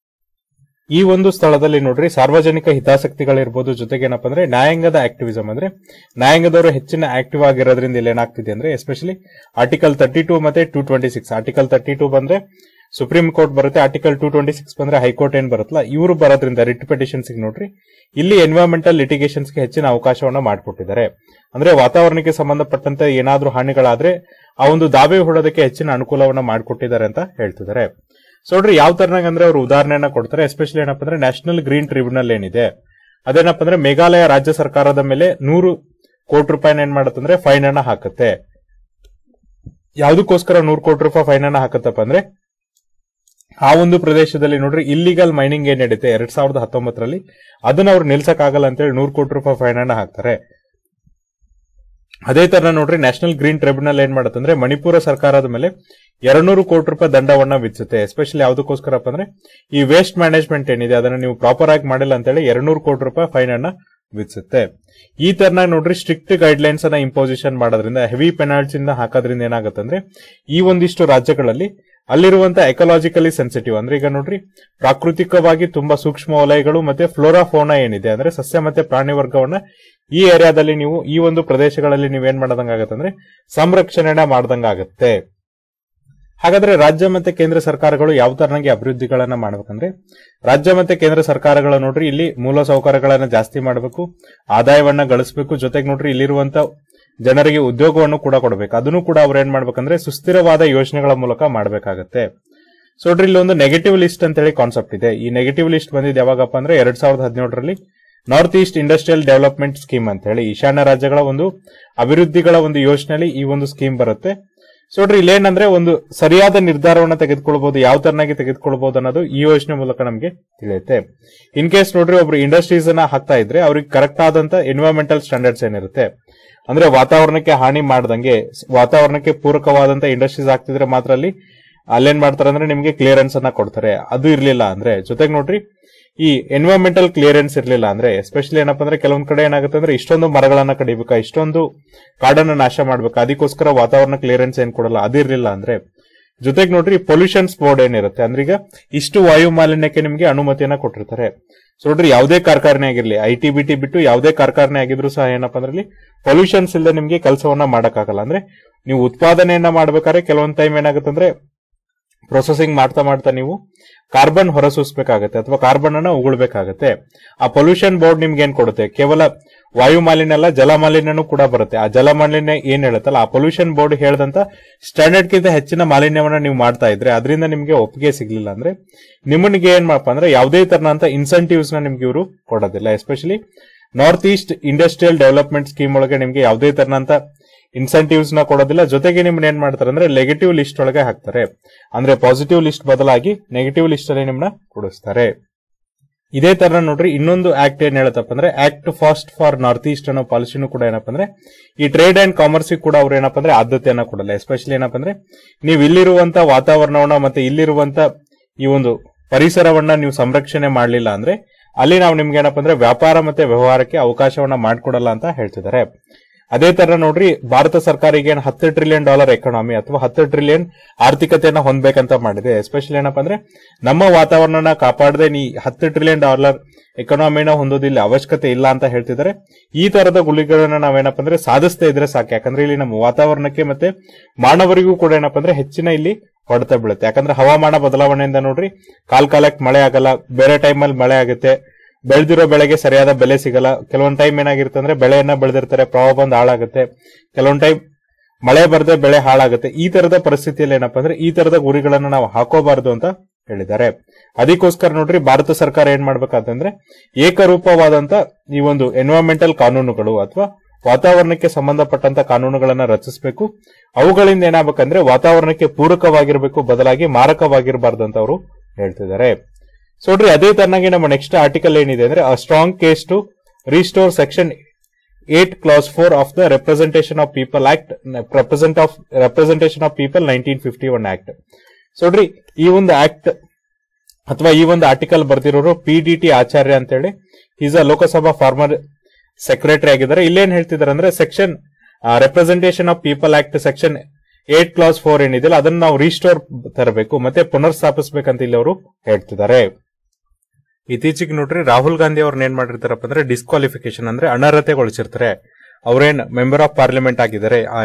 ಈ ಒಂದು ಸ್ಥಳದಲ್ಲಿ ನೋಡ್ರಿ ಸಾರ್ವಜನಿಕ ಹಿತಾಸಕ್ತಿಗಳಿರ್ಬೋದು ಜೊತೆಗೆ ಏನಪ್ಪಾ ಅಂದ್ರೆ ನ್ಯಾಯಾಂಗದ ಆಕ್ಟಿವಿಸಂ ಅಂದ್ರೆ ನ್ಯಾಯಾಂಗದವರು ಹೆಚ್ಚಿನ ಆಕ್ಟಿವ್ ಆಗಿರೋದ್ರಿಂದ ಇಲ್ಲಿ ಏನಾಗ್ತಿದೆ ಅಂದ್ರೆ ಎಸ್ಪೆಷಲಿ ಆರ್ಟಿಕಲ್ ತರ್ಟಿ ಟೂ ಮತ್ತೆ two twenty six article thirty two ಬಂದ್ರೆ ಸುಪ್ರೀಂ ಕೋರ್ಟ್ ಬರುತ್ತೆ ಆರ್ಟಿಕಲ್ ಟೂ ಟ್ವೆಂಟಿ ಸಿಕ್ಸ್ ಬಂದ್ರೆ ಹೈಕೋರ್ಟ್ ಏನ್ ಬರುತ್ತಲ್ಲ ಇವರು ಬರೋದ್ರಿಂದ ರಿಟ್ ಪೆಟಿಷನ್ಸ್ ನೋಡ್ರಿ ಇಲ್ಲಿ ಎನ್ವೈರನ್ಮೆಂಟಲ್ ಲಿಟಿಗೇಷನ್ಸ್ ಗೆ ಹೆಚ್ಚಿನ ಅವಕಾಶವನ್ನ ಮಾಡಿಕೊಟ್ಟಿದ್ದಾರೆ ಅಂದ್ರೆ ವಾತಾವರಣಕ್ಕೆ ಸಂಬಂಧಪಟ್ಟಂತೆ ಏನಾದ್ರೂ ಹಾನಿಗಳಾದ್ರೆ ಆ ಒಂದು ದಾವೆ ಹೊಡೋದಕ್ಕೆ ಹೆಚ್ಚಿನ ಅನುಕೂಲವನ್ನ ಮಾಡಿಕೊಟ್ಟಿದ್ದಾರೆ ಅಂತ ಹೇಳ್ತಿದ್ದಾರೆ ಸೊ ನೋಡ್ರಿ ಯಾವ ತರನಾಗ ಅಂದ್ರೆ ಅವರು ಉದಾಹರಣೆಯನ್ನ ಕೊಡ್ತಾರೆ ಎಸ್ಪೆಷಲಿ ಏನಪ್ಪಾ ಅಂದ್ರೆ ನ್ಯಾಷನಲ್ ಗ್ರೀನ್ ಟ್ರಿಬ್ಯುನಲ್ ಏನಿದೆ ಅದೇನಪ್ಪ ಅಂದ್ರೆ ಮೇಘಾಲಯ ರಾಜ್ಯ ಸರ್ಕಾರದ ಮೇಲೆ ನೂರು ಕೋಟಿ ರೂಪಾಯಿನ ಏನ್ ಮಾಡತ್ತಂದ್ರೆ ಫೈನ್ ಅನ್ನ ಹಾಕುತ್ತೆ ಯಾವ್ದಕ್ಕೋಸ್ಕರ ನೂರು ಕೋಟಿ ರೂಪಾಯಿ ಫೈನ್ ಅನ್ನ ಹಾಕತ್ತಪ್ಪ ಅಂದ್ರೆ ಆ ಒಂದು ಪ್ರದೇಶದಲ್ಲಿ ನೋಡ್ರಿ ಇಲ್ಲಿಗಲ್ ಮೈನಿಂಗ್ ಏನ್ ನಡೀತೆ ಎರಡ್ ಸಾವಿರದ ಹತ್ತೊಂಬತ್ತರಲ್ಲಿ ಅದನ್ನ ಅವ್ರು ನಿಲ್ಸಕ್ ಆಗಲ್ಲ ಅಂತೇಳಿ ನೂರು ಕೋಟಿ ರೂಪಾಯಿ ಫೈನ್ ಅನ್ನ ಹಾಕ್ತಾರೆ ಅದೇ ತರ ನೋಡ್ರಿ ನ್ಯಾಷನಲ್ ಗ್ರೀನ್ ಟ್ರಿಬ್ಯುನಲ್ ಏನ್ ಮಾಡತ್ತಂದ್ರೆ ಮಣಿಪುರ ಸರ್ಕಾರದ ಮೇಲೆ ಎರಡ್ನೂರು ಕೋಟಿ ರೂಪಾಯಿ ದಂಡವನ್ನ ವಿಧಿಸುತ್ತೆ ಎಸ್ಪೆಷಲಿ ಯಾವ್ದಕ್ಕೋಸ್ಕರಪ್ಪ ಅಂದ್ರೆ ಈ ವೇಸ್ಟ್ ಮ್ಯಾನೇಜ್ಮೆಂಟ್ ಏನಿದೆ ಅದನ್ನ ನೀವು ಪ್ರಾಪರ್ ಆಗಿ ಮಾಡಿಲ್ಲ ಅಂತೇಳಿ ಎರಡ್ನೂರು ಕೋಟಿ ರೂಪಾಯಿ ಫೈನ್ ಅನ್ನ ವಿಧಿಸುತ್ತೆ ಈ ತರನಾಗ ನೋಡ್ರಿ ಸ್ಟ್ರಿಕ್ಟ್ ಗೈಡ್ ಲೈನ್ಸ್ ಅನ್ನ ಇಂಪೋಸಿಷನ್ ಮಾಡೋದ್ರಿಂದ ಹೆವಿ ಪೆನಾಲ್ಟೀಸ್ ಇಂದ ಹಾಕೋದ್ರಿಂದ ಏನಾಗುತ್ತೆ ಅಂದ್ರೆ ಈ ಒಂದಿಷ್ಟು ರಾಜ್ಯಗಳಲ್ಲಿ ಅಲ್ಲಿರುವಂತ ಎಕಲಾಜಿಕಲಿ ಸೆನ್ಸಿಟಿವ್ ಅಂದ್ರೆ ಈಗ ನೋಡ್ರಿ ಪ್ರಾಕೃತಿಕವಾಗಿ ತುಂಬಾ ಸೂಕ್ಷ್ಮ ವಲಯಗಳು ಮತ್ತೆ ಫ್ಲೋರಾಫೋನಾ ಏನಿದೆ ಅಂದ್ರೆ ಸಸ್ಯ ಮತ್ತೆ ಪ್ರಾಣಿ ವರ್ಗವನ್ನ ಈ ಏರಿಯಾದಲ್ಲಿ ನೀವು ಈ ಒಂದು ಪ್ರದೇಶಗಳಲ್ಲಿ ನೀವೇನ್ ಮಾಡದಂಗಾಗತ್ತೆ ಅಂದ್ರೆ ಸಂರಕ್ಷಣೆ ಮಾಡ್ದಂಗಾಗತ್ತೆ ಹಾಗಾದ್ರೆ ರಾಜ್ಯ ಮತ್ತೆ ಕೇಂದ್ರ ಸರ್ಕಾರಗಳು ಯಾವ ತರನಾಗಿ ಅಭಿವೃದ್ಧಿಗಳನ್ನ ಮಾಡ್ಬೇಕಂದ್ರೆ ರಾಜ್ಯ ಮತ್ತೆ ಕೇಂದ್ರ ಸರ್ಕಾರಗಳು ನೋಡ್ರಿ ಇಲ್ಲಿ ಮೂಲ ಸೌಕರ್ಯಗಳನ್ನ ಜಾಸ್ತಿ ಮಾಡಬೇಕು ಆದಾಯವನ್ನ ಗಳಿಸಬೇಕು ಜೊತೆಗೆ ನೋಡ್ರಿ ಇಲ್ಲಿರುವಂತ ಜನರಿಗೆ ಉದ್ಯೋಗವನ್ನು ಕೂಡ ಕೊಡಬೇಕು ಅದನ್ನು ಕೂಡ ಅವ್ರು ಏನ್ ಮಾಡ್ಬೇಕಂದ್ರೆ ಸುಸ್ಥಿರವಾದ ಯೋಜನೆಗಳ ಮೂಲಕ ಮಾಡಬೇಕಾಗತ್ತೆ ಸೊ ನೋಡ್ರಿ ಇಲ್ಲಿ ಒಂದು ನೆಗೆಟಿವ್ ಲಿಸ್ಟ್ ಅಂತೇಳಿ ಕಾನ್ಸೆಪ್ಟ್ ಇದೆ ಈ ನೆಗೆಟಿವ್ ಲಿಸ್ಟ್ ಬಂದಿದ್ದು ಯಾವಾಗಪ್ಪ ಅಂದ್ರೆ ಎರಡ್ ಸಾವಿರದ ಹದಿನೇಳರಲ್ಲಿ north east industrial development scheme ಅಂತ ಹೇಳಿ ಈಶಾನ್ಯ ರಾಜ್ಯಗಳ ಒಂದು ಅಭಿವೃದ್ಧಿಗಳ ಒಂದು ಯೋಜನೆಯಲ್ಲಿ ಈ ಒಂದು ಸ್ಕೀಮ್ ಬರುತ್ತೆ ಸೊ ನೋಡ್ರಿ ಇಲ್ಲೇನಂದ್ರೆ ಒಂದು ಸರಿಯಾದ ನಿರ್ಧಾರವನ್ನ ತೆಗೆದುಕೊಳ್ಬಹುದು ಯಾವ ತರನಾಗಿ ತೆಗೆದುಕೊಳ್ಬಹುದು ಅನ್ನೋದು ಈ ಯೋಜನೆ ಮೂಲಕ ನಮಗೆ ತಿಳಿಯುತ್ತೆ ಇನ್ ಕೇಸ್ ನೋಡ್ರಿ ಒಬ್ರು ಇಂಡಸ್ಟ್ರೀಸ್ ಅನ್ನ ಹಾಕ್ತಾ ಇದ್ರೆ ಅವ್ರಿಗೆ ಕರೆಕ್ಟ್ ಆದಂತ ಎನ್ವೈರನ್ಮೆಂಟಲ್ ಸ್ಟ್ಯಾಂಡರ್ಡ್ಸ್ ಏನಿರುತ್ತೆ ಅಂದ್ರೆ ವಾತಾವರಣಕ್ಕೆ ಹಾನಿ ಮಾಡ್ದಂಗೆ ವಾತಾವರಣಕ್ಕೆ ಪೂರಕವಾದಂತ ಇಂಡಸ್ಟ್ರೀಸ್ ಆಗ್ತಿದ್ರೆ ಮಾತ್ರ ಅಲ್ಲಿ ಅಲ್ಲೇನ್ ಮಾಡ್ತಾರೆ ಅಂದ್ರೆ ನಿಮಗೆ ಕ್ಲಿಯರೆನ್ಸ್ ಅನ್ನ ಕೊಡ್ತಾರೆ ಅದು ಇರ್ಲಿಲ್ಲ ಅಂದ್ರೆ ಜೊತೆಗೆ ನೋಡ್ರಿ ಈ ಎನ್ವೈರನ್ಮೆಂಟಲ್ ಕ್ಲಿಯರೆನ್ಸ್ ಇರ್ಲಿಲ್ಲ ಅಂದ್ರೆ ಎಸ್ಪೆಷಲಿ ಏನಪ್ಪಾ ಅಂದ್ರೆ ಕೆಲವೊಂದ್ ಕಡೆ ಏನಾಗುತ್ತೆ ಅಂದ್ರೆ ಇಷ್ಟೊಂದು ಮರಗಳನ್ನ ಕಡಿಬೇಕಾ ಇಷ್ಟೊಂದು ಕಾಡನ್ನ ನಾಶ ಮಾಡ್ಬೇಕಾ ಅದಕ್ಕೋಸ್ಕರ ವಾತಾವರಣ ಕ್ಲಿಯರೆನ್ಸ್ ಏನ್ ಕೊಡಲ್ಲ ಅದಿರ್ಲಿಲ್ಲ ಅಂದ್ರೆ ಜೊತೆಗೆ ನೋಡ್ರಿ ಪೊಲ್ಯೂಷನ್ಸ್ ಬೋರ್ಡ್ ಏನಿರುತ್ತೆ ಅಂದ್ರೆ ಈಗ ಇಷ್ಟು ವಾಯು ಮಾಲಿನ್ಯಕ್ಕೆ ನಿಮಗೆ ಅನುಮತಿಯನ್ನ ಕೊಟ್ಟಿರ್ತಾರೆ ಸೊ ನೋಡ್ರಿ ಯಾವುದೇ ಕಾರ್ಖಾನೆ ಆಗಿರ್ಲಿ ಐ ಟಿ ಬಿ ಟಿ ಬಿಟ್ಟು ಯಾವುದೇ ಕಾರ್ಖಾನೆ ಆಗಿದ್ರು ಸಹ ಏನಪ್ಪಾ ಅಂದ್ರೆ ಇಲ್ಲಿ ಪೊಲ್ಯೂಷನ್ಸ್ ಇಲ್ಲದೆ ನಿಮಗೆ ಕೆಲಸವನ್ನ ಮಾಡಕ್ಕಾಗಲ್ಲ ಅಂದ್ರೆ ನೀವು ಉತ್ಪಾದನೆಯನ್ನ ಮಾಡ್ಬೇಕಾದ್ರೆ ಕೆಲವೊಂದ್ ಟೈಮ್ ಏನಾಗುತ್ತೆ ಅಂದ್ರೆ ಪ್ರೊಸೆಸಿಂಗ್ ಮಾಡ್ತಾ ಮಾಡ್ತಾ ನೀವು ಕಾರ್ಬನ್ ಹೊರಸೂಸ್ಬೇಕಾಗತ್ತೆ ಅಥವಾ ಕಾರ್ಬನ್ ಅನ್ನ ಉಗುಳ್ಬೇಕಾಗತ್ತೆ ಆ ಪೊಲ್ಯೂಷನ್ ಬೋರ್ಡ್ ನಿಮ್ಗೆ ಏನ್ ಕೊಡುತ್ತೆ ಕೇವಲ ವಾಯು ಮಾಲಿನ್ಯ ಅಲ್ಲ ಜಲ ಮಾಲಿನ್ಯನೂ ಕೂಡ ಬರುತ್ತೆ ಆ ಜಲ ಮಾಲಿನ್ಯ ಏನ್ ಹೇಳುತ್ತಲ್ಲ ಆ ಪೊಲ್ಯೂಷನ್ ಬೋರ್ಡ್ ಹೇಳ್ದಂತ ಸ್ಟ್ಯಾಂಡರ್ಡ್ ಗಿಂತ ಹೆಚ್ಚಿನ ಮಾಲಿನ್ಯವನ್ನ ನೀವು ಮಾಡ್ತಾ ಇದ್ರೆ ಅದರಿಂದ ನಿಮ್ಗೆ ಒಪ್ಪಿಗೆ ಸಿಗ್ಲಿಲ್ಲ ಅಂದ್ರೆ ನಿಮ್ಮನಿಗೆ ಏನ್ ಮಾಡಪ್ಪ ಅಂದ್ರೆ ಯಾವುದೇ ತರನಂತ ಇನ್ಸೆಂಟಿವ್ಸ್ ನ ನಿಮ್ಗೆ ಇವರು ಕೊಡೋದಿಲ್ಲ especially north east industrial development scheme ಒಳಗೆ ನಿಮ್ಗೆ ಯಾವುದೇ ತರನಂತ ಇನ್ಸೆಂಟಿವ್ಸ್ ನ ಕೊಡೋದಿಲ್ಲ ಜೊತೆಗೆ ನಿಮ್ನ ಏನ್ ಮಾಡ್ತಾರೆ ಅಂದ್ರೆ ನೆಗೆಟಿವ್ ಲಿಸ್ಟ್ ಒಳಗೆ ಹಾಕ್ತಾರೆ ಅಂದ್ರೆ ಪಾಸಿಟಿವ್ ಲಿಸ್ಟ್ ಬದಲಾಗಿ ನೆಗೆಟಿವ್ ಲಿಸ್ಟ್ ಅಲ್ಲಿ ನಿಮ್ನ ಕೊಡಿಸ್ತಾರೆ ಇದೇ ತರ ನೋಡ್ರಿ ಇನ್ನೊಂದು ಆಕ್ಟ್ ಏನ್ ಹೇಳತ್ತಪ್ಪ ಅಂದ್ರೆ act fast for north east ಅನ್ನೋ ಪಾಲಿಸಿನೂ ಕೂಡ ಏನಪ್ಪ ಅಂದ್ರೆ ಈ ಟ್ರೇಡ್ ಅಂಡ್ ಕಾಮರ್ಸ್ ಕೂಡ ಅವ್ರು ಏನಪ್ಪ ಅಂದ್ರೆ ಆದ್ಯತೆಯನ್ನ ಕೊಡಲ್ಲ ಎಸ್ಪೆಷಲಿ ಏನಪ್ಪ ಅಂದ್ರೆ ನೀವು ಇಲ್ಲಿರುವಂತ ವಾತಾವರಣವನ್ನ ಮತ್ತೆ ಇಲ್ಲಿರುವಂತ ಈ ಒಂದು ಪರಿಸರವನ್ನ ನೀವು ಸಂರಕ್ಷಣೆ ಮಾಡಲಿಲ್ಲ ಅಂದ್ರೆ ಅಲ್ಲಿ ನಾವು ನಿಮ್ಗೆ ಏನಪ್ಪ ಅಂದ್ರೆ ವ್ಯಾಪಾರ ಮತ್ತೆ ವ್ಯವಹಾರಕ್ಕೆ ಅವಕಾಶವನ್ನ ಮಾಡ್ಕೊಡಲ್ಲ ಅಂತ ಹೇಳ್ತಿದ್ದಾರೆ ಅದೇ ತರ ನೋಡ್ರಿ ಭಾರತ ಸರ್ಕಾರ ಈಗ ಏನ್ ಹತ್ತು ಟ್ರಿಲಿಯನ್ ಡಾಲರ್ ಎಕಾನಮಿ ಅಥವಾ ಹತ್ತು ಟ್ರಿಲಿಯನ್ ಆರ್ಥಿಕತೆಯನ್ನ ಹೊಂದ್ಬೇಕಂತ ಮಾಡಿದೆ ಎಸ್ಪೆಷಲಿ ಏನಪ್ಪಾ ಅಂದ್ರೆ ನಮ್ಮ ವಾತಾವರಣನ ಕಾಪಾಡದೆ ನೀ ಹತ್ತು ಟ್ರಿಲಿಯನ್ ಡಾಲರ್ ಎಕಾನಮಿನ ಹೊಂದೋದಿಲ್ಲ ಅವಶ್ಯಕತೆ ಇಲ್ಲ ಅಂತ ಹೇಳ್ತಿದ್ದಾರೆ ಈ ತರದ ಗುಳಿಗಳನ್ನ ನಾವೇನಪ್ಪ ಅಂದ್ರೆ ಸಾಧಿಸ್ತಾ ಇದ್ರೆ ಸಾಕು ಯಾಕಂದ್ರೆ ಇಲ್ಲಿ ನಮ್ಮ ವಾತಾವರಣಕ್ಕೆ ಮತ್ತೆ ಮಾನವರಿಗೂ ಕೂಡ ಏನಪ್ಪ ಅಂದ್ರೆ ಹೆಚ್ಚಿನ ಇಲ್ಲಿ ಹೊಡೆತ ಬೀಳುತ್ತೆ ಯಾಕಂದ್ರೆ ಹವಾಮಾನ ಬದಲಾವಣೆಯಿಂದ ನೋಡ್ರಿ ಕಾಲ್ ಕಾಲಕ್ಕೆ ಮಳೆ ಆಗಲ್ಲ ಬೇರೆ ಟೈಮಲ್ಲಿ ಮಳೆ ಆಗುತ್ತೆ ಬೆಳೆದಿರೋ ಬೆಳೆಗೆ ಸರಿಯಾದ ಬೆಲೆ ಸಿಗಲ್ಲ ಕೆಲವೊಂದ್ ಟೈಮ್ ಏನಾಗಿರುತ್ತೆ ಅಂದ್ರೆ ಬೆಳೆಯನ್ನ ಬೆಳೆದಿರ್ತಾರೆ ಪ್ರವಾಹ ಬಂದು ಹಾಳಾಗುತ್ತೆ ಕೆಲವೊಂದ್ ಟೈಮ್ ಮಳೆ ಬರದೆ ಬೆಳೆ ಹಾಳಾಗುತ್ತೆ ಈ ತರದ ಪರಿಸ್ಥಿತಿಯಲ್ಲಿ ಏನಪ್ಪಾ ಅಂದ್ರೆ ಈ ತರದ ಗುರಿಗಳನ್ನ ನಾವು ಹಾಕೋಬಾರದು ಅಂತ ಹೇಳಿದ್ದಾರೆ ಅದಕ್ಕೋಸ್ಕರ ನೋಡ್ರಿ ಭಾರತ ಸರ್ಕಾರ ಏನ್ ಮಾಡ್ಬೇಕಂತಂದ್ರೆ ಏಕರೂಪವಾದಂತ ಈ ಒಂದು ಎನ್ವೈರನ್ಮೆಂಟಲ್ ಕಾನೂನುಗಳು ಅಥವಾ ವಾತಾವರಣಕ್ಕೆ ಸಂಬಂಧಪಟ್ಟಂತ ಕಾನೂನುಗಳನ್ನ ರಚಿಸಬೇಕು ಅವುಗಳಿಂದ ಏನಾಗಬೇಕಂದ್ರೆ ವಾತಾವರಣಕ್ಕೆ ಪೂರಕವಾಗಿರಬೇಕು ಬದಲಾಗಿ ಮಾರಕವಾಗಿರಬಾರ್ದು ಅಂತ ಅವರು ಹೇಳ್ತಿದ್ದಾರೆ ಸೊ ನೋಡ್ರಿ ಅದೇ ತರನಾಗಿ ನಮ್ಮ ನೆಕ್ಸ್ಟ್ ಆರ್ಟಿಕಲ್ ಏನಿದೆ ಅಂದ್ರೆ a strong case to restore section eight clause four of the representation of people act represent of representation of people nineteen fifty one act so ನೋಡ್ರಿ ಈ ಒಂದು ಆಕ್ಟ್ ಅಥವಾ ಈ ಒಂದು ಆರ್ಟಿಕಲ್ ಬರ್ತಿರೋರು ಪಿ ಡಿ ಟಿ ಆಚಾರ್ಯ ಅಂತೇಳಿ is a Lok Sabha former secretary ಆಗಿದ್ದಾರೆ ಇಲ್ಲೇನ್ ಹೇಳ್ತಿದ್ದಾರೆ ಅಂದ್ರೆ section representation of people act section eight clause four ಏನಿದೆಯಲ್ಲ ಅದನ್ನ ನಾವು ರಿಸ್ಟೋರ್ ತರಬೇಕು ಮತ್ತೆ ಪುನರ್ ಸ್ಥಾಪಿಸಬೇಕಂತ ಇಲ್ಲಿ ಅವರು ಹೇಳ್ತಿದ್ದಾರೆ ಇತ್ತೀಚೆಗೆ ನೋಡ್ರಿ ರಾಹುಲ್ ಗಾಂಧಿ ಅವ್ರನ್ನ ಏನ್ ಮಾಡಿರ್ತಾರಪ್ಪ ಅಂದ್ರೆ ಡಿಸ್ಕ್ವಾಲಿಫಿಕೇಶನ್ ಅಂದ್ರೆ ಅನರ್ಹತೆಗೊಳಿಸಿರ್ತಾರೆ ಅವ್ರೇನ್ ಮೆಂಬರ್ ಆಫ್ ಪಾರ್ಲಿಮೆಂಟ್ ಆಗಿದ್ದಾರೆ ಆ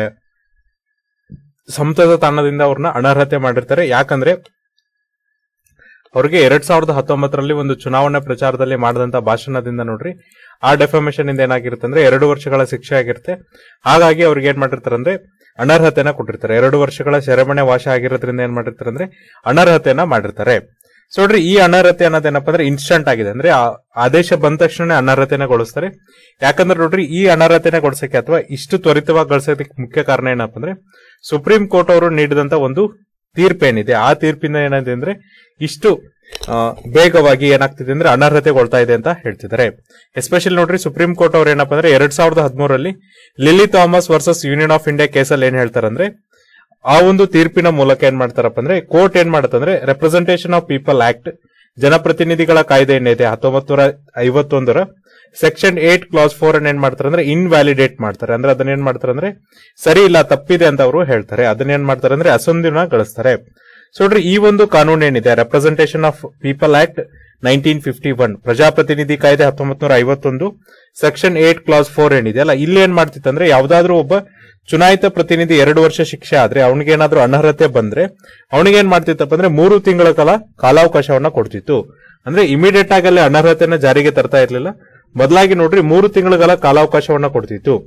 ಸಂಸದ ತಾಣದಿಂದ ಅವ್ರನ್ನ ಅನರ್ಹತೆ ಮಾಡಿರ್ತಾರೆ ಯಾಕಂದ್ರೆ ಅವ್ರಿಗೆ ಎರಡ್ ಸಾವಿರದ ಹತ್ತೊಂಬತ್ತರಲ್ಲಿ ಒಂದು ಚುನಾವಣಾ ಪ್ರಚಾರದಲ್ಲಿ ಮಾಡಿದಂತ ಭಾಷಣದಿಂದ ನೋಡ್ರಿ ಆ ಡೆಫಾಮೇಶನ್ ಇಂದ ಏನಾಗಿರುತ್ತೆ ಅಂದ್ರೆ ಎರಡು ವರ್ಷಗಳ ಶಿಕ್ಷೆ ಆಗಿರುತ್ತೆ ಹಾಗಾಗಿ ಅವ್ರಿಗೆ ಏನ್ ಮಾಡಿರ್ತಾರೆ ಅಂದ್ರೆ ಅನರ್ಹತೆನ ಕೊಟ್ಟಿರ್ತಾರೆ ಎರಡು ವರ್ಷಗಳ ಸೆರೆಮನೆ ವಾಸ ಆಗಿರೋದ್ರಿಂದ ಏನ್ ಮಾಡಿರ್ತಾರೆ ಅಂದ್ರೆ ಅನರ್ಹತೆಯನ್ನ ಮಾಡಿರ್ತಾರೆ ಸೊ ನೋಡ್ರಿ ಈ ಅನರ್ಹತೆ ಅನ್ನೋದೇನಪ್ಪ ಅಂದ್ರೆ ಇನ್ಸ್ಟಂಟ್ ಆಗಿದೆ ಅಂದ್ರೆ ಆ ಆದೇಶ ಬಂದ ತಕ್ಷಣ ಅನರ್ಹತೆನಗೊಳಿಸ್ತಾರೆ ಯಾಕಂದ್ರೆ ನೋಡ್ರಿ ಈ ಅನರ್ಹತೆನಗೊಳಿಸಕ್ಕೆ ಅಥವಾ ಇಷ್ಟು ತ್ವರಿತವಾಗಿ ಗಳಿಸೋದಕ್ಕೆ ಮುಖ್ಯ ಕಾರಣ ಏನಪ್ಪ ಅಂದ್ರೆ ಸುಪ್ರೀಂ ಕೋರ್ಟ್ ಅವರು ನೀಡಿದಂತ ಒಂದು ತೀರ್ಪೇನಿದೆ ಆ ತೀರ್ಪಿಂದ ಏನಿದೆ ಅಂದ್ರೆ ಇಷ್ಟು ಆ, ಬೇಗವಾಗಿ ಏನಾಗ್ತಿದೆ ಅಂದ್ರೆ ಅನರ್ಹತೆಗೊಳ್ತಾ ಇದೆ ಅಂತ ಹೇಳ್ತಿದ್ದಾರೆ ಎಸ್ಪೆಷಲಿ ನೋಡ್ರಿ ಸುಪ್ರೀಂ ಕೋರ್ಟ್ ಅವ್ರು ಏನಪ್ಪ ಅಂದ್ರೆ ಎರಡ್ ಸಾವಿರದ ಹದಿಮೂರರಲ್ಲಿ Lily Thomas versus union of India ಕೇಸಲ್ಲಿ ಏನ್ ಹೇಳ್ತಾರಂದ್ರೆ ಆ ಒಂದು ತೀರ್ಪಿನ ಮೂಲಕ ಏನ್ ಮಾಡ್ತಾರಪ್ಪ ಅಂದ್ರೆ ಕೋರ್ಟ್ ಏನ್ ಮಾಡುತ್ತಂದ್ರೆ ರೆಪ್ರೆಸೆಂಟೇಷನ್ ಆಫ್ ಪೀಪಲ್ ಆಕ್ಟ್ ಜನಪ್ರತಿನಿಧಿಗಳ ಕಾಯ್ದೆ ಏನಿದೆ ಹತ್ತೊಂಬತ್ತು ನೂರ ಐವತ್ತೊಂದರ ಸೆಕ್ಷನ್ ಏಟ್ ಕ್ಲಾಸ್ ಫೋರ್ ಅನ್ನ ಏನ್ ಮಾಡ್ತಾರೆ ಅಂದ್ರೆ ಇನ್ವ್ಯಾಲಿಡೇಟ್ ಮಾಡ್ತಾರೆ ಅಂದ್ರೆ ಅದನ್ನ ಏನ್ ಮಾಡ್ತಾರೆ ಅಂದ್ರೆ ಸರಿ ಇಲ್ಲ ತಪ್ಪಿದೆ ಅಂತ ಅವರು ಹೇಳ್ತಾರೆ ಅದನ್ನ ಏನ್ ಮಾಡ್ತಾರೆ ಅಂದ್ರೆ ಅಸಂದಿನ ಗಳಿಸ್ತಾರೆ ಸೊ ನೋಡ್ರಿ ಈ ಒಂದು ಕಾನೂನು ಏನಿದೆ representation of people act nineteen fifty one ಪ್ರಜಾಪ್ರತಿನಿಧಿ ಕಾಯ್ದೆ ಹತ್ತೊಂಬತ್ ನೂರ ಐವತ್ತೊಂದು ಸೆಕ್ಷನ್ ಏಟ್ ಕ್ಲಾಸ್ ಫೋರ್ ಏನಿದೆ ಅಲ್ಲ ಇಲ್ಲಿ ಏನ್ ಮಾಡ್ತಿತ್ತಂದ್ರೆ ಯಾವ್ದಾದ್ರು ಒಬ್ಬ ಚುನಾಯಿತ ಪ್ರತಿನಿಧಿ ಎರಡು ವರ್ಷ ಶಿಕ್ಷೆ ಆದ್ರೆ ಅವನಿಗೆ ಏನಾದ್ರೂ ಅನರ್ಹತೆ ಬಂದ್ರೆ ಅವನಿಗೆ ಏನ್ ಮಾಡ್ತಿತ್ತಪ್ಪ ಅಂದ್ರೆ ಮೂರು ತಿಂಗಳ ಕಾಲ ಕಾಲಾವಕಾಶವನ್ನ ಕೊಡ್ತಿತ್ತು ಅಂದ್ರೆ ಇಮಿಡಿಯೇಟ್ ಆಗಿ ಅಲ್ಲಿ ಅನರ್ಹತೆನ ಜಾರಿಗೆ ತರ್ತಾ ಇರ್ಲಿಲ್ಲ ಬದಲಾಗಿ ನೋಡ್ರಿ ಮೂರು ತಿಂಗಳ ಕಾಲ ಕಾಲಾವಕಾಶವನ್ನ ಕೊಡ್ತಿತ್ತು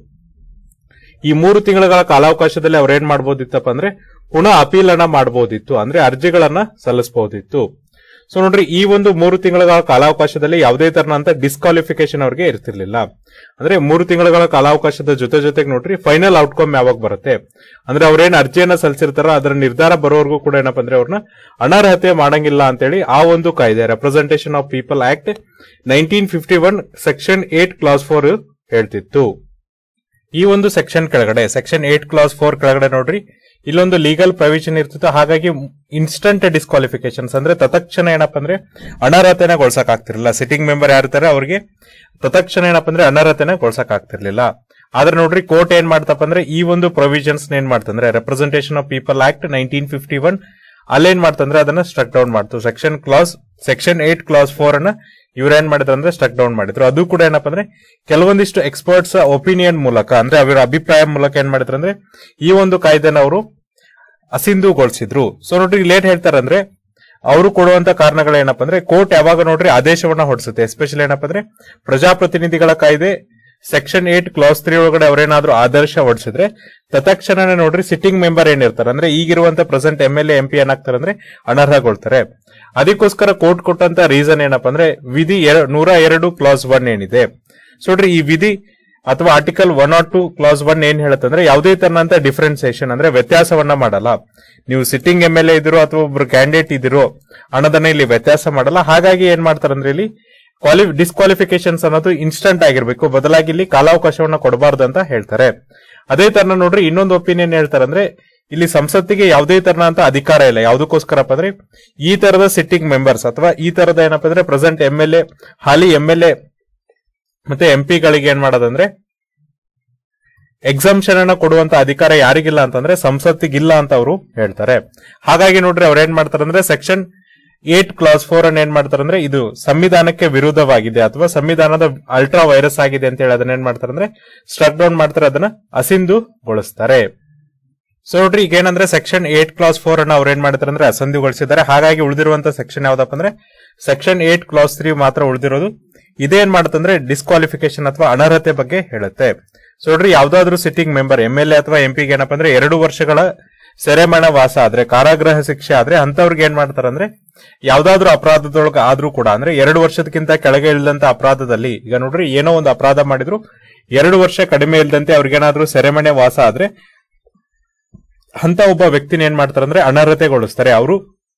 ಈ ಮೂರು ತಿಂಗಳ ಕಾಲಾವಕಾಶದಲ್ಲಿ ಅವ್ರು ಏನ್ ಮಾಡ್ಬೋದಿತ್ತಪ್ಪ ಅಂದ್ರೆ ಪುನಃ ಅಪೀಲ್ ಅನ್ನ ಮಾಡಬಹುದಿತ್ತು ಅಂದ್ರೆ ಅರ್ಜಿಗಳನ್ನ ಸಲ್ಲಿಸಬಹುದಿತ್ತು ಸೊ ನೋಡ್ರಿ ಈ ಒಂದು ಮೂರು ತಿಂಗಳ ಕಾಲಾವಕಾಶದಲ್ಲಿ ಯಾವುದೇ ತರನಂತ ಡಿಸ್ಕ್ವಾಲಿಫಿಕೇಶನ್ ಅವ್ರಿಗೆ ಇರ್ತಿರ್ಲಿಲ್ಲ ಅಂದ್ರೆ ಮೂರು ತಿಂಗಳ ಕಾಲಾವಕಾಶದ ಜೊತೆ ಜೊತೆಗೆ ನೋಡ್ರಿ ಫೈನಲ್ ಔಟ್ಕಮ್ ಯಾವಾಗ ಬರುತ್ತೆ ಅಂದ್ರೆ ಅವ್ರೇನ್ ಅರ್ಜಿಯನ್ನ ಸಲ್ಲಿಸಿರ್ತಾರ ಅದರ ನಿರ್ಧಾರ ಬರೋವರೆಗೂ ಕೂಡ ಏನಪ್ಪ ಅಂದ್ರೆ ಅವ್ರನ್ನ ಅನರ್ಹತೆ ಮಾಡಂಗಿಲ್ಲ ಅಂತೇಳಿ ಆ ಒಂದು ಕಾಯ್ದೆ representation of people act nineteen fifty one section eight clause four ಹೇಳ್ತಿತ್ತು ಈ ಒಂದು ಸೆಕ್ಷನ್ ಕೆಳಗಡೆ ಸೆಕ್ಷನ್ ಏಟ್ ಕ್ಲಾಸ್ ಫೋರ್ ಕೆಳಗಡೆ ನೋಡ್ರಿ ಇಲ್ಲೊಂದು ಲೀಗಲ್ ಪ್ರೊವಿಷನ್ ಇರ್ತಿತ್ತು ಹಾಗಾಗಿ ಇನ್ಸ್ಟಂಟ್ ಡಿಸ್ಕ್ವಾಲಿಫಿಕೇಶನ್ಸ್ ಅಂದ್ರೆ ತತ್ಕ್ಷಣ ಏನಪ್ಪ ಅಂದ್ರೆ ಅನರ್ಹತೆನ ಗೊಳ್ಸಕ್ ಆಗ್ತಿರ್ಲಿಲ್ಲ ಸಿಟ್ಟಿಂಗ್ ಮೆಂಬರ್ ಯಾರಿರ್ತಾರೆ ಅವ್ರಿಗೆ ತತ್ಕ್ಷಣ ಏನಪ್ಪ ಅಂದ್ರೆ ಅನರ್ಹತೆನ ಗೊಳ್ಸಕ್ ಆಗ್ತಿರ್ಲಿಲ್ಲ ಆದ್ರೆ ನೋಡ್ರಿ ಕೋರ್ಟ್ ಏನ್ ಮಾಡ್ತಪ್ಪ ಅಂದ್ರೆ ಈ ಒಂದು ಪ್ರೊವಿಷನ್ಸ್ ಏನ್ ಮಾಡ್ತಂದ್ರೆ representation of people act nineteen fifty one ಅಲ್ಲೇನ್ ಮಾಡ್ತಂದ್ರೆ ಅದನ್ನ ಸ್ಟ್ರಕ್ ಡೌನ್ ಮಾಡ್ತು section clause section eight clause four ಅನ್ನ ಇವ್ರ ಏನ್ ಮಾಡಿದ್ರು ಅಂದ್ರೆ ಸ್ಟ್ರಕ್ ಡೌನ್ ಮಾಡಿದ್ರು ಅದು ಕೂಡ ಏನಪ್ಪ ಅಂದ್ರೆ ಕೆಲವೊಂದಿಷ್ಟು ಎಕ್ಸ್ಪರ್ಟ್ಸ್ ಒಪಿನಿಯನ್ ಮೂಲಕ ಅಂದ್ರೆ ಅವರ ಅಭಿಪ್ರಾಯ ಮೂಲಕ ಏನ್ ಮಾಡಿದ್ರು ಅಂದ್ರೆ ಈ ಒಂದು ಕಾಯ್ದೆನ ಅವರು ಅಸಿಂಧುಗೊಳಿಸಿದ್ರು ಸೊ ನೋಡ್ರಿ ಇಲ್ಲಿ ಏನ್ ಹೇಳ್ತಾರೆ ಅಂದ್ರೆ ಅವರು ಕೊಡುವಂತ ಕಾರಣಗಳು ಏನಪ್ಪ ಅಂದ್ರೆ ಕೋರ್ಟ್ ಯಾವಾಗ ನೋಡ್ರಿ ಆದೇಶವನ್ನ ಹೊಡಿಸುತ್ತೆ ಎಸ್ಪೆಷಲಿ ಏನಪ್ಪ ಅಂದ್ರೆ ಪ್ರಜಾಪ್ರತಿನಿಧಿಗಳ ಕಾಯ್ದೆ ಸೆಕ್ಷನ್ ಏಟ್ ಕ್ಲಾಸ್ ತ್ರೀ ಒಳಗಡೆ ಅವರೇನಾದ್ರೂ ಆದರ್ಶ ಹೊಡಿಸಿದ್ರೆ ತತ್ಕ್ಷಣನೇ ನೋಡ್ರಿ ಸಿಟ್ಟಿಂಗ್ ಮೆಂಬರ್ ಏನಿರ್ತಾರೆ ಅಂದ್ರೆ ಈಗಿರುವಂತ present M L M P ಏನಾಗ್ತಾರೆ ಅಂದ್ರೆ ಅನರ್ಹಗೊಳ್ತಾರೆ ಅದಕ್ಕೋಸ್ಕರ ಕೋರ್ಟ್ ಕೊಟ್ಟಂತ ರೀಸನ್ ಏನಪ್ಪ ಅಂದ್ರೆ ವಿಧಿ ಎರ- ನೂರ ಎರಡು ಕ್ಲಾಸ್ ಒನ್ ಏನಿದೆ ಸೊ ನೋಡ್ರಿ ಈ ವಿಧಿ ಅಥವಾ article one nought two clause one ಏನ್ ಹೇಳುತ್ತಂದ್ರೆ ಯಾವುದೇ ತರನಂತ ಡಿಫ್ರೆನ್ಸಿಯೇಷನ್ ಅಂದ್ರೆ ವ್ಯತ್ಯಾಸವನ್ನ ಮಾಡಲ್ಲ ನೀವು ಸಿಟ್ಟಿಂಗ್ ಎಂ ಎಲ್ ಎ ಇದಿರೋ ಅಥವಾ ಒಬ್ರು ಕ್ಯಾಂಡಿಡೇಟ್ ಇದಿರೋ ಅನ್ನೋದನ್ನ ಇಲ್ಲಿ ವ್ಯತ್ಯಾಸ ಮಾಡಲ್ಲ ಹಾಗಾಗಿ ಏನ್ ಮಾಡ್ತಾರೆ ಅಂದ್ರೆ ಇಲ್ಲಿ ಕ್ವಾಲಿ ಡಿಸ್ಕ್ವಾಲಿಫಿಕೇಶನ್ಸ್ ಅನ್ನೋದು ಇನ್ಸ್ಟಂಟ್ ಆಗಿರ್ಬೇಕು ಬದಲಾಗಿ ಇಲ್ಲಿ ಕಾಲಾವಕಾಶವನ್ನ ಕೊಡಬಾರ್ದು ಅಂತ ಹೇಳ್ತಾರೆ ಅದೇ ತರನ ನೋಡ್ರಿ ಇನ್ನೊಂದು ಒಪಿನಿಯನ್ ಹೇಳ್ತಾರೆ ಅಂದ್ರೆ ಇಲ್ಲಿ ಸಂಸತ್ತಿಗೆ ಯಾವುದೇ ತರನಂತ ಅಧಿಕಾರ ಇಲ್ಲ ಯಾವುದಕ್ಕೋಸ್ಕರಪ್ಪ ಅಂದ್ರೆ ಈ ತರದ ಸಿಟ್ಟಿಂಗ್ ಮೆಂಬರ್ಸ್ ಅಥವಾ ಈ ತರದ ಏನಪ್ಪ ಅಂದ್ರೆ ಪ್ರೆಸೆಂಟ್ ಎಂ ಎಲ್ ಎ ಹಾಲಿ ಎಂ ಎಲ್ ಎ ಮತ್ತೆ ಎಂ ಪಿಗಳಿಗೆ ಏನ್ ಮಾಡೋದಂದ್ರೆ ಎಕ್ಸಾಮ್ಷನ್ ಅನ್ನ ಕೊಡುವಂತ ಅಧಿಕಾರ ಯಾರಿಗಿಲ್ಲ ಅಂತಂದ್ರೆ ಸಂಸತ್ತಿಗಿಲ್ಲ ಅಂತ ಅವರು ಹೇಳ್ತಾರೆ ಹಾಗಾಗಿ ನೋಡ್ರಿ ಅವ್ರು ಏನ್ ಮಾಡ್ತಾರೆ ಅಂದ್ರೆ ಸೆಕ್ಷನ್ ಏಟ್ ಕ್ಲಾಸ್ ಫೋರ್ ಅನ್ನ ಏನ್ ಮಾಡ್ತಾರೆ ಅಂದ್ರೆ ಇದು ಸಂವಿಧಾನಕ್ಕೆ ವಿರುದ್ಧವಾಗಿದೆ ಅಥವಾ ಸಂವಿಧಾನದ ಅಲ್ಟ್ರಾ ವೈರಸ್ ಆಗಿದೆ ಅಂತ ಹೇಳಿ ಅದನ್ನ ಏನ್ ಮಾಡ್ತಾರೆ ಅಂದ್ರೆ ಸ್ಟ್ರಕ್ ಡೌನ್ ಮಾಡ್ತಾರೆ ಅದನ್ನ ಅಸಿಂಧುಗೊಳಿಸ್ತಾರೆ ಸೊ ನೋಡ್ರಿ ಈಗ ಏನಂದ್ರೆ ಸೆಕ್ಷನ್ ಏಟ್ ಕ್ಲಾಸ್ ಫೋರ್ ಅನ್ನ ಅವ್ರು ಏನ್ ಮಾಡ್ತಾರೆ ಅಂದ್ರೆ ಅಸಂಧಿಗೊಳಿಸಿದ್ದಾರೆ ಹಾಗಾಗಿ ಉಳಿದಿರುವಂತ ಸೆಕ್ಷನ್ ಯಾವ್ದಪ್ಪ ಅಂದ್ರೆ ಸೆಕ್ಷನ್ ಏಟ್ ಕ್ಲಾಸ್ ತ್ರೀ ಮಾತ್ರ ಉಳಿದಿರೋದು ಇದೇನ್ ಮಾಡುತ್ತಂದ್ರೆ ಡಿಸ್ಕ್ವಾಲಿಫಿಕೇಶನ್ ಅಥವಾ ಅನರ್ಹತೆ ಬಗ್ಗೆ ಹೇಳುತ್ತೆ ಸೊ ನೋಡ್ರಿ ಯಾವ್ದಾದ್ರು sitting member M L A ಅಥವಾ ಎಂ ಪಿಗೆ ಏನಪ್ಪ ಅಂದ್ರೆ ಎರಡು ವರ್ಷಗಳ ಸೆರೆಮಣ ವಾಸ ಆದ್ರೆ ಕಾರಾಗೃಹ ಶಿಕ್ಷೆ ಆದ್ರೆ ಅಂತವ್ರಿಗೆ ಏನ್ ಮಾಡ್ತಾರೆ ಅಂದ್ರೆ ಯಾವ್ದಾದ್ರು ಅಪರಾಧದೊಳಗ ಆದ್ರೂ ಕೂಡ ಅಂದ್ರೆ ಎರಡು ವರ್ಷದಕ್ಕಿಂತ ಕೆಳಗೆ ಇಳಿದಂತ ಅಪರಾಧದಲ್ಲಿ ಈಗ ನೋಡ್ರಿ ಏನೋ ಒಂದು ಅಪರಾಧ ಮಾಡಿದ್ರು ಎರಡು ವರ್ಷ ಕಡಿಮೆ ಇಲ್ದಂತೆ ಅವ್ರಿಗೇನಾದ್ರೂ ಸೆರೆಮನೆ ವಾಸ ಆದ್ರೆ ಅಂತ ಒಬ್ಬ ವ್ಯಕ್ತಿನ ಏನ್ ಮಾಡ್ತಾರೆ ಅಂದ್ರೆ ಅನರ್ಹತೆಗೊಳಿಸ್ತಾರೆ ಅವರು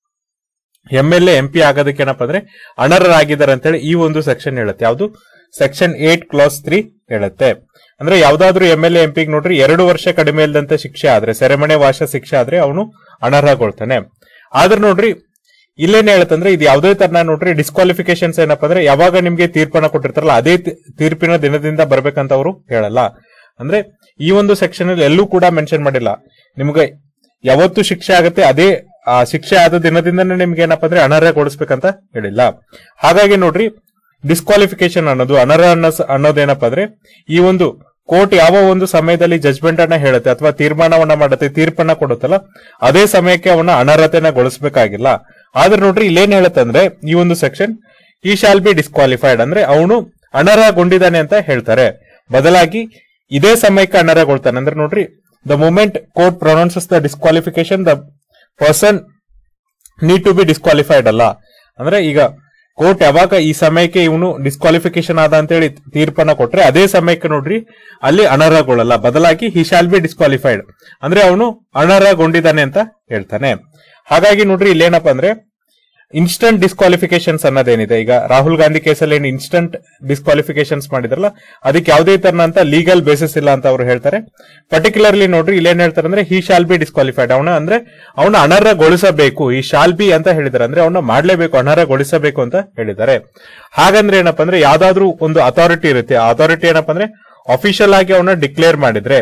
M L A M P ಆಗೋದಕ್ಕೆ ಏನಪ್ಪ ಅಂದ್ರೆ ಅನರ್ಹರಾಗಿದ್ದಾರೆ ಅಂತೇಳಿ ಈ ಒಂದು ಸೆಕ್ಷನ್ ಹೇಳುತ್ತೆ ಯಾವುದು ಸೆಕ್ಷನ್ ಏಟ್ ಕ್ಲಾಸ್ ತ್ರೀ ಹೇಳುತ್ತೆ ಅಂದ್ರೆ ಯಾವ್ದಾದ್ರು ಎಂ ಎಲ್ ಎ ಎಂ ಪಿಗೆ ನೋಡ್ರಿ ಎರಡು ವರ್ಷ ಕಡಿಮೆ ಇಲ್ದಂತ ಶಿಕ್ಷೆ ಆದ್ರೆ ಸೆರೆಮನೆ ವಾಸ ಶಿಕ್ಷೆ ಆದ್ರೆ ಅವನು ಅನರ್ಹಗೊಳ್ತಾನೆ ಆದ್ರೆ ನೋಡ್ರಿ ಇಲ್ಲೇನ್ ಹೇಳುತ್ತಂದ್ರೆ ಇದು ಯಾವುದೇ ತರ ನೋಡ್ರಿ ಡಿಸ್ಕ್ವಾಲಿಫಿಕೇಶನ್ಸ್ ಏನಪ್ಪ ಅಂದ್ರೆ ಯಾವಾಗ ನಿಮ್ಗೆ ತೀರ್ಪನ್ನ ಕೊಟ್ಟಿರ್ತಾರಲ್ಲ ಅದೇ ತಿ- ತೀರ್ಪಿನ ದಿನದಿಂದ ಬರ್ಬೇಕಂತ ಅವರು ಹೇಳಲ್ಲ ಅಂದ್ರೆ ಈ ಒಂದು ಸೆಕ್ಷನ್ ಅಲ್ಲಿ ಎಲ್ಲೂ ಕೂಡ ಮೆನ್ಷನ್ ಮಾಡಿಲ್ಲ ನಿಮ್ಗೆ ಯಾವತ್ತು ಶಿಕ್ಷೆ ಆಗುತ್ತೆ ಅದೇ ಆ ಶಿಕ್ಷೆ ಆದ ದಿನದಿಂದನೇ ನಿಮ್ಗೆ ಏನಪ್ಪ ಅಂದ್ರೆ ಅನರ್ಹಗೊಳಿಸ್ಬೇಕಂತ ಹೇಳಿಲ್ಲ ಹಾಗಾಗಿ ನೋಡ್ರಿ ಡಿಸ್ಕ್ವಾಲಿಫಿಕೇಶನ್ ಅನ್ನೋದು ಅನರ್ಹ ಅನ್ನೋ- ಅನ್ನೋದೇನಪ್ಪ ಅಂದ್ರೆ ಈ ಒಂದು ಕೋರ್ಟ್ ಯಾವ ಒಂದು ಸಮಯದಲ್ಲಿ ಜಜ್ಮೆಂಟ್ ಅನ್ನ ಹೇಳುತ್ತೆ ಅಥವಾ ತೀರ್ಮಾನವನ್ನ ಮಾಡುತ್ತೆ ತೀರ್ಪನ್ನ ಕೊಡುತ್ತಲ್ಲ ಅದೇ ಸಮಯಕ್ಕೆ ಅವನ ಅನರ್ಹತೆನಗೊಳಿಸಬೇಕಾಗಿಲ್ಲ ಆದ್ರೆ ನೋಡ್ರಿ ಇಲ್ಲೇನ್ ಹೇಳುತ್ತೆ ಅಂದ್ರೆ ಈ ಒಂದು ಸೆಕ್ಷನ್ ಈ ಶಾಲ್ ಬಿ ಡಿಸ್ಕ್ವಾಲಿಫೈಡ್ ಅಂದ್ರೆ ಅವನು ಅನರ್ಹಗೊಂಡಿದ್ದಾನೆ ಅಂತ ಹೇಳ್ತಾರೆ ಬದಲಾಗಿ ಇದೇ ಸಮಯಕ್ಕೆ ಅನರ್ಹಗೊಳ್ತಾನೆ ಅಂದ್ರೆ ನೋಡ್ರಿ the moment court pronounces the disqualification the person need to be disqualified ಅಲ್ಲ ಅಂದ್ರೆ ಈಗ ಕೋರ್ಟ್ ಯಾವಾಗ ಈ ಸಮಯಕ್ಕೆ ಇವನು ಡಿಸ್ಕ್ವಾಲಿಫಿಕೇಶನ್ ಆದ ಅಂತೇಳಿ ತೀರ್ಪನ್ನ ಕೊಟ್ರೆ ಅದೇ ಸಮಯಕ್ಕೆ ನೋಡ್ರಿ ಅಲ್ಲಿ ಅನರ್ಹಗೊಳ್ಳಲ್ಲ ಬದಲಾಗಿ ಹಿ ಶಾಲ್ ಬಿ ಡಿಸ್ಕ್ವಾಲಿಫೈಡ್ ಅಂದ್ರೆ ಅವನು ಅನರ್ಹಗೊಂಡಿದ್ದಾನೆ ಅಂತ ಹೇಳ್ತಾನೆ ಹಾಗಾಗಿ ನೋಡ್ರಿ ಇಲ್ಲೇನಪ್ಪ ಅಂದ್ರೆ ಇನ್ಸ್ಟಂಟ್ ಡಿಸ್ಕ್ವಾಲಿಫಿಕೇಶನ್ಸ್ ಅನ್ನೋದೇನಿದೆ ಈಗ ರಾಹುಲ್ ಗಾಂಧಿ ಕೇಸಲ್ಲಿ ಏನು ಇನ್ಸ್ಟಂಟ್ ಡಿಸ್ಕ್ವಾಲಿಫಿಕೇಶನ್ಸ್ ಮಾಡಿದ್ರಲ್ಲ ಅದಕ್ಕೆ ಯಾವುದೇ ತರನಂತ ಲೀಗಲ್ ಬೇಸಿಸ್ ಇಲ್ಲ ಅಂತ ಅವರು ಹೇಳ್ತಾರೆ ಪರ್ಟಿಕ್ಯುಲರ್ಲಿ ನೋಡ್ರಿ ಇಲ್ಲೇನ್ ಹೇಳ್ತಾರೆ ಅಂದ್ರೆ ಹಿ ಶಾಲ್ ಬಿ ಡಿಸ್ಕ್ವಾಲಿಫೈಡ್ ಅವನ ಅಂದ್ರೆ ಅವನ ಅನರ್ಹಗೊಳಿಸಬೇಕು ಈ ಶಾಲ್ ಬಿ ಅಂತ ಹೇಳಿದ್ದಾರೆ ಅಂದ್ರೆ ಅವನ ಮಾಡ್ಲೇಬೇಕು ಅನರ್ಹಗೊಳಿಸಬೇಕು ಅಂತ ಹೇಳಿದ್ದಾರೆ ಹಾಗಂದ್ರೆ ಏನಪ್ಪಾ ಅಂದ್ರೆ ಯಾವ್ದಾದ್ರು ಒಂದು ಅಥಾರಿಟಿ ಇರುತ್ತೆ ಆ ಅಥಾರಿಟಿ ಏನಪ್ಪಾ ಅಂದ್ರೆ ಅಫಿಷಿಯಲ್ ಆಗಿ ಅವನ ಡಿಕ್ಲೇರ್ ಮಾಡಿದ್ರೆ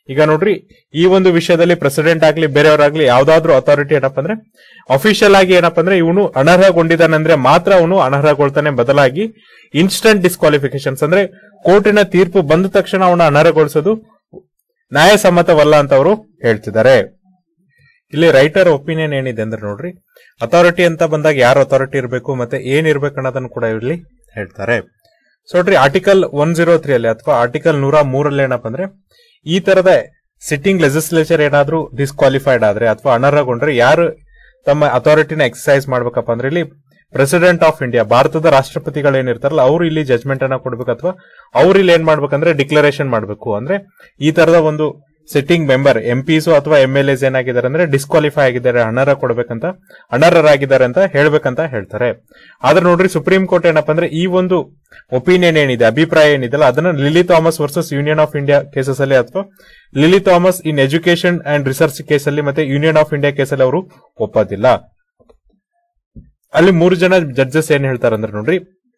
ಈಗ ನೋಡ್ರಿ ಈ ಒಂದು ವಿಷಯದಲ್ಲಿ ಪ್ರೆಸಿಡೆಂಟ್ ಆಗ್ಲಿ ಬೇರೆಯವರಾಗ್ಲಿ ಯಾವ್ದಾದ್ರು ಅಥಾರಿಟಿ ಏನಪ್ಪ ಅಂದ್ರೆ ಅಫಿಷಿಯಲ್ ಆಗಿ ಏನಪ್ಪ ಅಂದ್ರೆ ಇವನು ಅನರ್ಹಗೊಂಡಿದ್ದಾನಂದ್ರೆ ಮಾತ್ರ ಅವನು ಅನರ್ಹಗೊಳ್ತಾನೆ ಬದಲಾಗಿ ಇನ್ಸ್ಟಂಟ್ ಡಿಸ್ಕ್ವಾಲಿಫಿಕೇಶನ್ಸ್ ಅಂದ್ರೆ ಕೋರ್ಟಿನ ತೀರ್ಪು ಬಂದ ತಕ್ಷಣ ಅವನ ಅನರ್ಹಗೊಳಿಸೋದು ನ್ಯಾಯಸಮ್ಮತವಲ್ಲ ಅಂತ ಅವರು ಹೇಳ್ತಿದ್ದಾರೆ ಇಲ್ಲಿ ರೈಟರ್ ಒಪಿನಿಯನ್ ಏನಿದೆ ಅಂದ್ರೆ ನೋಡ್ರಿ ಅಥಾರಿಟಿ ಅಂತ ಬಂದಾಗ ಯಾರು ಅಥಾರಿಟಿ ಇರಬೇಕು ಮತ್ತೆ ಏನ್ ಇರ್ಬೇಕು ಅನ್ನೋದನ್ನು ಕೂಡ ಇಲ್ಲಿ ಹೇಳ್ತಾರೆ ಸೊ ನೋಡ್ರಿ ಆರ್ಟಿಕಲ್ ಒನ್ ಜೀರೋ ತ್ರೀ ಅಲ್ಲಿ ಅಥವಾ ಆರ್ಟಿಕಲ್ ನೂರ ಮೂರಲ್ಲಿ ಏನಪ್ಪ ಅಂದ್ರೆ ಈ ತರದ ಸಿಟ್ಟಿಂಗ್ ಲೆಜಿಸ್ಲೇಚರ್ ಏನಾದ್ರೂ ಡಿಸ್ಕ್ವಾಲಿಫೈಡ್ ಆದ್ರೆ ಅಥವಾ ಅನರ್ಹಗೊಂಡ್ರೆ ಯಾರು ತಮ್ಮ ಅಥಾರಿಟಿನ ಎಕ್ಸರ್ಸೈಸ್ ಮಾಡ್ಬೇಕಪ್ಪ ಅಂದ್ರೆ ಇಲ್ಲಿ ಪ್ರೆಸಿಡೆಂಟ್ ಆಫ್ ಇಂಡಿಯಾ ಭಾರತದ ರಾಷ್ಟ್ರಪತಿಗಳು ಏನಿರ್ತಾರಲ್ಲ ಅವ್ರು ಇಲ್ಲಿ ಜಜ್ಮೆಂಟ್ ಅನ್ನ ಕೊಡ್ಬೇಕು ಅಥವಾ ಅವ್ರು ಇಲ್ಲಿ ಏನ್ ಮಾಡ್ಬೇಕಂದ್ರೆ ಡಿಕ್ಲರೇಷನ್ ಮಾಡ್ಬೇಕು ಅಂದ್ರೆ ಈ ತರದ ಒಂದು ಸಿಟ್ಟಿಂಗ್ ಮೆಂಬರ್ ಎಂ ಪಿಸು ಅಥವಾ ಎಂ ಎಲ್ ಎಸ್ ಏನಾಗಿದ್ದಾರೆ ಅಂದ್ರೆ ಡಿಸ್ಕ್ವಾಲಿಫೈ ಆಗಿದ್ದಾರೆ ಅನರ್ಹ ಕೊಡ್ಬೇಕಂತ ಅನರ್ಹರಾಗಿದ್ದಾರೆ ಅಂತ ಹೇಳ್ಬೇಕಂತ ಹೇಳ್ತಾರೆ ಆದ್ರೆ ನೋಡ್ರಿ ಸುಪ್ರೀಂ ಕೋರ್ಟ್ ಏನಪ್ಪ ಅಂದ್ರೆ ಈ ಒಂದು ಒಪಿನಿಯನ್ ಏನಿದೆ ಅಭಿಪ್ರಾಯ ಏನಿದೆಲ್ಲ ಅದನ್ನ Lily Thomas versus union of India cases ಅಲ್ಲಿ ಅಥವಾ Lily Thomas in education and research ಕೇಸಲ್ಲಿ ಮತ್ತೆ ಯೂನಿಯನ್ ಆಫ್ ಇಂಡಿಯಾ ಕೇಸಲ್ಲಿ ಅವರು ಒಪ್ಪೋದಿಲ್ಲ ಅಲ್ಲಿ ಮೂರು ಜನ ಜಡ್ಜಸ್ ಏನ್ ಹೇಳ್ತಾರೆ ಅಂದ್ರೆ ನೋಡ್ರಿ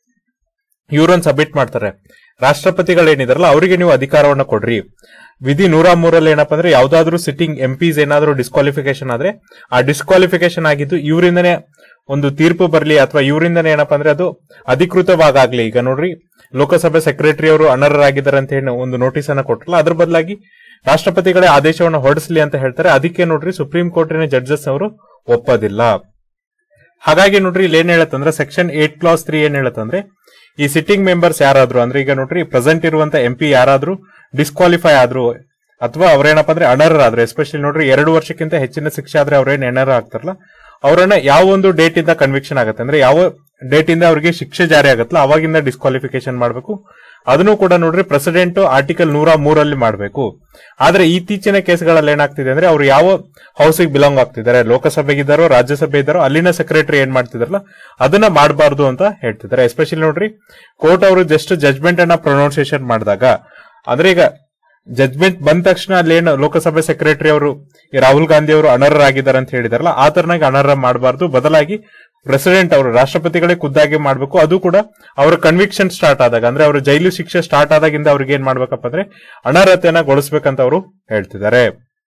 ಇವ್ರನ್ನ ಸಬ್ಮಿಟ್ ಮಾಡ್ತಾರೆ ರಾಷ್ಟ್ರಪತಿಗಳು ಏನಿದಾರಲ್ಲ ಅವರಿಗೆ ನೀವು ಅಧಿಕಾರವನ್ನ ಕೊಡ್ರಿ ವಿಧಿ ನೂರ ಮೂರಲ್ಲಿ ಏನಪ್ಪಾ ಅಂದ್ರೆ ಯಾವ್ದಾದ್ರು ಸಿಟ್ಟಿಂಗ್ ಎಂ ಪಿಸ್ ಏನಾದ್ರು ಡಿಸ್ಕ್ವಾಲಿಫಿಕೇಶನ್ ಆದ್ರೆ ಆ ಡಿಸ್ಕ್ವಾಲಿಫಿಕೇಶನ್ ಆಗಿದ್ದು ಇವರಿಂದನೇ ಒಂದು ತೀರ್ಪು ಬರಲಿ ಅಥವಾ ಇವರಿಂದನೇ ಏನಪ್ಪಾ ಅಂದ್ರೆ ಅದು ಅಧಿಕೃತವಾಗಲಿ ಈಗ ನೋಡ್ರಿ ಲೋಕಸಭೆ ಸೆಕ್ರೆಟರಿ ಅವರು ಅನರ್ಹರಾಗಿದ್ದಾರೆ ಅಂತ ಹೇಳಿ ಒಂದು ನೋಟಿಸ್ ಅನ್ನ ಕೊಟ್ಟರಲ್ಲ ಅದ್ರ ಬದಲಾಗಿ ರಾಷ್ಟ್ರಪತಿಗಳೇ ಆದೇಶವನ್ನು ಹೊರಡಿಸಲಿ ಅಂತ ಹೇಳ್ತಾರೆ ಅದಕ್ಕೆ ನೋಡ್ರಿ ಸುಪ್ರೀಂ ಕೋರ್ಟಿನ ಜಡ್ಜಸ್ ಅವರು ಒಪ್ಪೋದಿಲ್ಲ ಹಾಗಾಗಿ ನೋಡ್ರಿ ಇಲ್ಲಿ ಏನ್ ಹೇಳತ್ತಂದ್ರೆ ಸೆಕ್ಷನ್ ಏಟ್ ಕ್ಲಾಸ್ ತ್ರೀ ಏನ್ ಹೇಳತ್ತಂದ್ರೆ ಈ ಸಿಟ್ಟಿಂಗ್ ಮೆಂಬರ್ಸ್ ಯಾರಾದ್ರು ಅಂದ್ರೆ ಈಗ ನೋಡ್ರಿ ಪ್ರೆಸೆಂಟ್ ಇರುವಂತ ಎಂ ಪಿ ಯಾರಾದ್ರೂ ಡಿಸ್ಕ್ವಾಲಿಫೈ ಆದ್ರು ಅಥವಾ ಅವ್ರೇನಪ್ಪ ಅಂದ್ರೆ ಅನರ್ಹರಾದ್ರೆ ಎಸ್ಪೆಷಲಿ ನೋಡ್ರಿ ಎರಡು ವರ್ಷಕ್ಕಿಂತ ಹೆಚ್ಚಿನ ಶಿಕ್ಷೆ ಆದ್ರೆ ಅವ್ರೇನ್ ಅನರ್ಹ ಆಗ್ತಾರಲ್ಲ ಅವರನ್ನ ಯಾವ ಒಂದು ಡೇಟ್ ಇಂದ ಕನ್ವಿಕ್ಷನ್ ಆಗುತ್ತೆ ಅಂದ್ರೆ ಯಾವ ಡೇಟ್ ಇಂದ ಅವರಿಗೆ ಶಿಕ್ಷೆ ಜಾರಿ ಆಗುತ್ತಲ್ಲ ಅವಾಗಿಂದ ಡಿಸ್ಕ್ವಾಲಿಫಿಕೇಶನ್ ಮಾಡಬೇಕು ಅದನ್ನು ಕೂಡ ನೋಡ್ರಿ ಪ್ರೆಸಿಡೆಂಟ್ ಆರ್ಟಿಕಲ್ ನೂರ ಮೂರಲ್ಲಿ ಮಾಡಬೇಕು ಆದ್ರೆ ಇತ್ತೀಚಿನ ಕೇಸ್ಗಳಲ್ಲಿ ಏನಾಗ್ತಿದೆ ಅಂದ್ರೆ ಅವ್ರು ಯಾವ ಹೌಸಿಗೆ ಬಿಲಾಂಗ್ ಆಗ್ತಿದ್ದಾರೆ ಲೋಕಸಭೆಗಿದ್ದಾರೋ ರಾಜ್ಯಸಭೆ ಇದ್ದಾರೋ ಅಲ್ಲಿನ ಸೆಕ್ರೆಟರಿ ಏನ್ ಮಾಡ್ತಿದಾರಲ್ಲ ಅದನ್ನ ಮಾಡಬಾರ್ದು ಅಂತ ಹೇಳ್ತಿದ್ದಾರೆ ಎಸ್ಪೆಷಲಿ ನೋಡ್ರಿ ಕೋರ್ಟ್ ಅವರು ಜಸ್ಟ್ ಜಜ್ಮೆಂಟ್ ಅನ್ನ ಪ್ರೊನೌನ್ಸಿಯೇಷನ್ ಮಾಡಿದಾಗ ಅಂದ್ರೆ ಈಗ ಜಜ್ಮೆಂಟ್ ಬಂದ ತಕ್ಷಣ ಅಲ್ಲೇನು ಲೋಕಸಭೆ ಸೆಕ್ರೆಟರಿ ಅವರು ಈ ರಾಹುಲ್ ಗಾಂಧಿ ಅವರು ಅನರ್ಹರಾಗಿದ್ದಾರೆ ಅಂತ ಹೇಳಿದಾರಲ್ಲ ಆ ತರನಾಗಿ ಅನರ್ಹ ಮಾಡಬಾರ್ದು ಬದಲಾಗಿ ಪ್ರೆಸಿಡೆಂಟ್ ಅವರು ರಾಷ್ಟ್ರಪತಿಗಳೇ ಖುದ್ದಾಗಿ ಮಾಡಬೇಕು ಅದು ಕೂಡ ಅವರ ಕನ್ವಿಕ್ಷನ್ ಸ್ಟಾರ್ಟ್ ಆದಾಗ ಅಂದ್ರೆ ಅವರ ಜೈಲು ಶಿಕ್ಷೆ ಸ್ಟಾರ್ಟ್ ಆದಾಗಿಂದ ಅವ್ರಿಗೆ ಏನ್ ಮಾಡ್ಬೇಕಪ್ಪ ಅಂದ್ರೆ ಅನರ್ಹತೆಯನ್ನ ಗೊಳಿಸ್ಬೇಕಂತ ಅವರು ಹೇಳ್ತಿದ್ದಾರೆ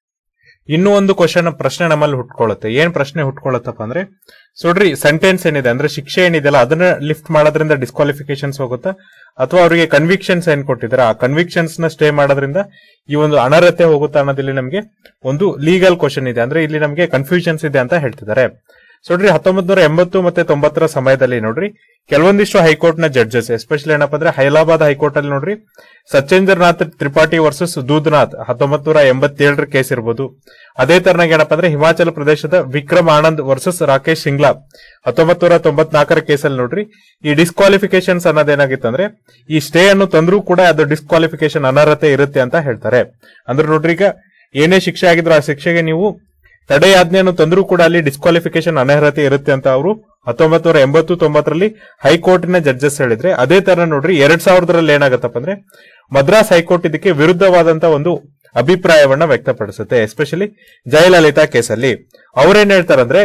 ಇನ್ನೂ ಒಂದು ಕ್ವಶನ್ ಪ್ರಶ್ನೆ ನಮ್ಮಲ್ಲಿ ಹುಟ್ಕೊಳ್ಳುತ್ತೆ ಏನ್ ಪ್ರಶ್ನೆ ಹುಟ್ಕೊಳ್ಳುತ್ತಪ್ಪ ಅಂದ್ರೆ ಸೊ ನೋಡ್ರಿ ಸೆಂಟೆನ್ಸ್ ಏನಿದೆ ಅಂದ್ರೆ ಶಿಕ್ಷೆ ಏನಿದೆಯಲ್ಲ ಅದನ್ನ ಲಿಫ್ಟ್ ಮಾಡೋದ್ರಿಂದ ಡಿಸ್ಕ್ವಾಲಿಫಿಕೇಶನ್ಸ್ ಹೋಗುತ್ತಾ ಅಥವಾ ಅವರಿಗೆ ಕನ್ವಿಕ್ಷನ್ಸ್ ಏನ್ ಕೊಟ್ಟಿದ್ದಾರೆ ಆ ಕನ್ವಿಕ್ಷನ್ಸ್ ನ ಸ್ಟೇ ಮಾಡೋದ್ರಿಂದ ಈ ಒಂದು ಅನರ್ಹತೆ ಹೋಗುತ್ತಾ ಅನ್ನೋದಿಲ್ಲಿ ನಮಗೆ ಒಂದು ಲೀಗಲ್ ಕ್ವಶನ್ ಇದೆ ಅಂದ್ರೆ ಇಲ್ಲಿ ನಮಗೆ ಕನ್ಫ್ಯೂಷನ್ಸ್ ಇದೆ ಅಂತ ಹೇಳ್ತಿದ್ದಾರೆ ಸೊ ನೋಡ್ರಿ ಹತ್ತೊಂಬತ್ ನೂರ ಎಂಬತ್ತು ಮತ್ತೆ ತೊಂಬತ್ತರ ಸಮಯದಲ್ಲಿ ನೋಡ್ರಿ ಕೆಲವೊಂದಿಷ್ಟು ಹೈಕೋರ್ಟ್ ನ ಜಡ್ಜಸ್ ಎಸ್ಪೆಷಲಿ ಏನಪ್ಪಾ ಅಂದ್ರೆ ಹೈದರಾಬಾದ್ ಹೈಕೋರ್ಟ್ ಅಲ್ಲಿ ನೋಡ್ರಿ ಸತ್ಯೇಂದ್ರನಾಥ್ ತ್ರಿಪಾಠಿ ವರ್ಸಸ್ ದೂದ್ನಾಥ್ ಹತ್ತೊಂಬತ್ ನೂರ ಎಂಬತ್ತೇಳರ ಕೇಸ್ ಇರ್ಬೋದು ಅದೇ ತರನಾಗಿ ಏನಪ್ಪಾ ಅಂದ್ರೆ ಹಿಮಾಚಲ ಪ್ರದೇಶದ ವಿಕ್ರಮ್ ಆನಂದ್ ವರ್ಸಸ್ ರಾಕೇಶ್ ಸಿಂಗ್ಲಾ ಹತ್ತೊಂಬತ್ ನೂರ ತೊಂಬತ್ನಾಲ್ಕರ ಕೇಸಲ್ಲಿ ನೋಡ್ರಿ ಈ ಡಿಸ್ಕ್ವಾಲಿಫಿಕೇಶನ್ಸ್ ಅನ್ನೋದೇನಾಗಿತ್ತು ಅಂದ್ರೆ ಈ ಸ್ಟೇ ಅನ್ನು ತಂದ್ರೂ ಕೂಡ ಅದು ಡಿಸ್ಕ್ವಾಲಿಫಿಕೇಶನ್ ಅನರ್ಹತೆ ಇರುತ್ತೆ ಅಂತ ಹೇಳ್ತಾರೆ ಅಂದ್ರೆ ನೋಡ್ರಿ ಈಗ ಏನೇ ಶಿಕ್ಷೆ ಆಗಿದ್ರು ಆ ಶಿಕ್ಷೆಗೆ ನೀವು ತಡೆಯಾಜ್ಞೆಯನ್ನು ತಂದ್ರೂ ಕೂಡ ಅಲ್ಲಿ ಡಿಸ್ಕ್ವಾಲಿಫಿಕೇಶನ್ ಅನರ್ಹತೆ ಇರುತ್ತೆ ಅಂತ ಅವರು ಹತ್ತೊಂಬತ್ ನೂರ ಎಂಬತ್ತು ತೊಂಬತ್ತರಲ್ಲಿ ಹೈಕೋರ್ಟಿನ ಜಡ್ಜಸ್ ಹೇಳಿದ್ರೆ ಅದೇ ತರ ನೋಡ್ರಿ ಎರಡ್ ಸಾವಿರದಲ್ಲಿ ಏನಾಗತ್ತಪ್ಪ ಅಂದ್ರೆ ಮದ್ರಾಸ್ ಹೈಕೋರ್ಟ್ ಇದಕ್ಕೆ ವಿರುದ್ಧವಾದಂತ ಒಂದು ಅಭಿಪ್ರಾಯವನ್ನ ವ್ಯಕ್ತಪಡಿಸುತ್ತೆ ಎಸ್ಪೆಷಲಿ ಜಯಲಲಿತಾ ಕೇಸಲ್ಲಿ ಅವ್ರೇನ್ ಹೇಳ್ತಾರಂದ್ರೆ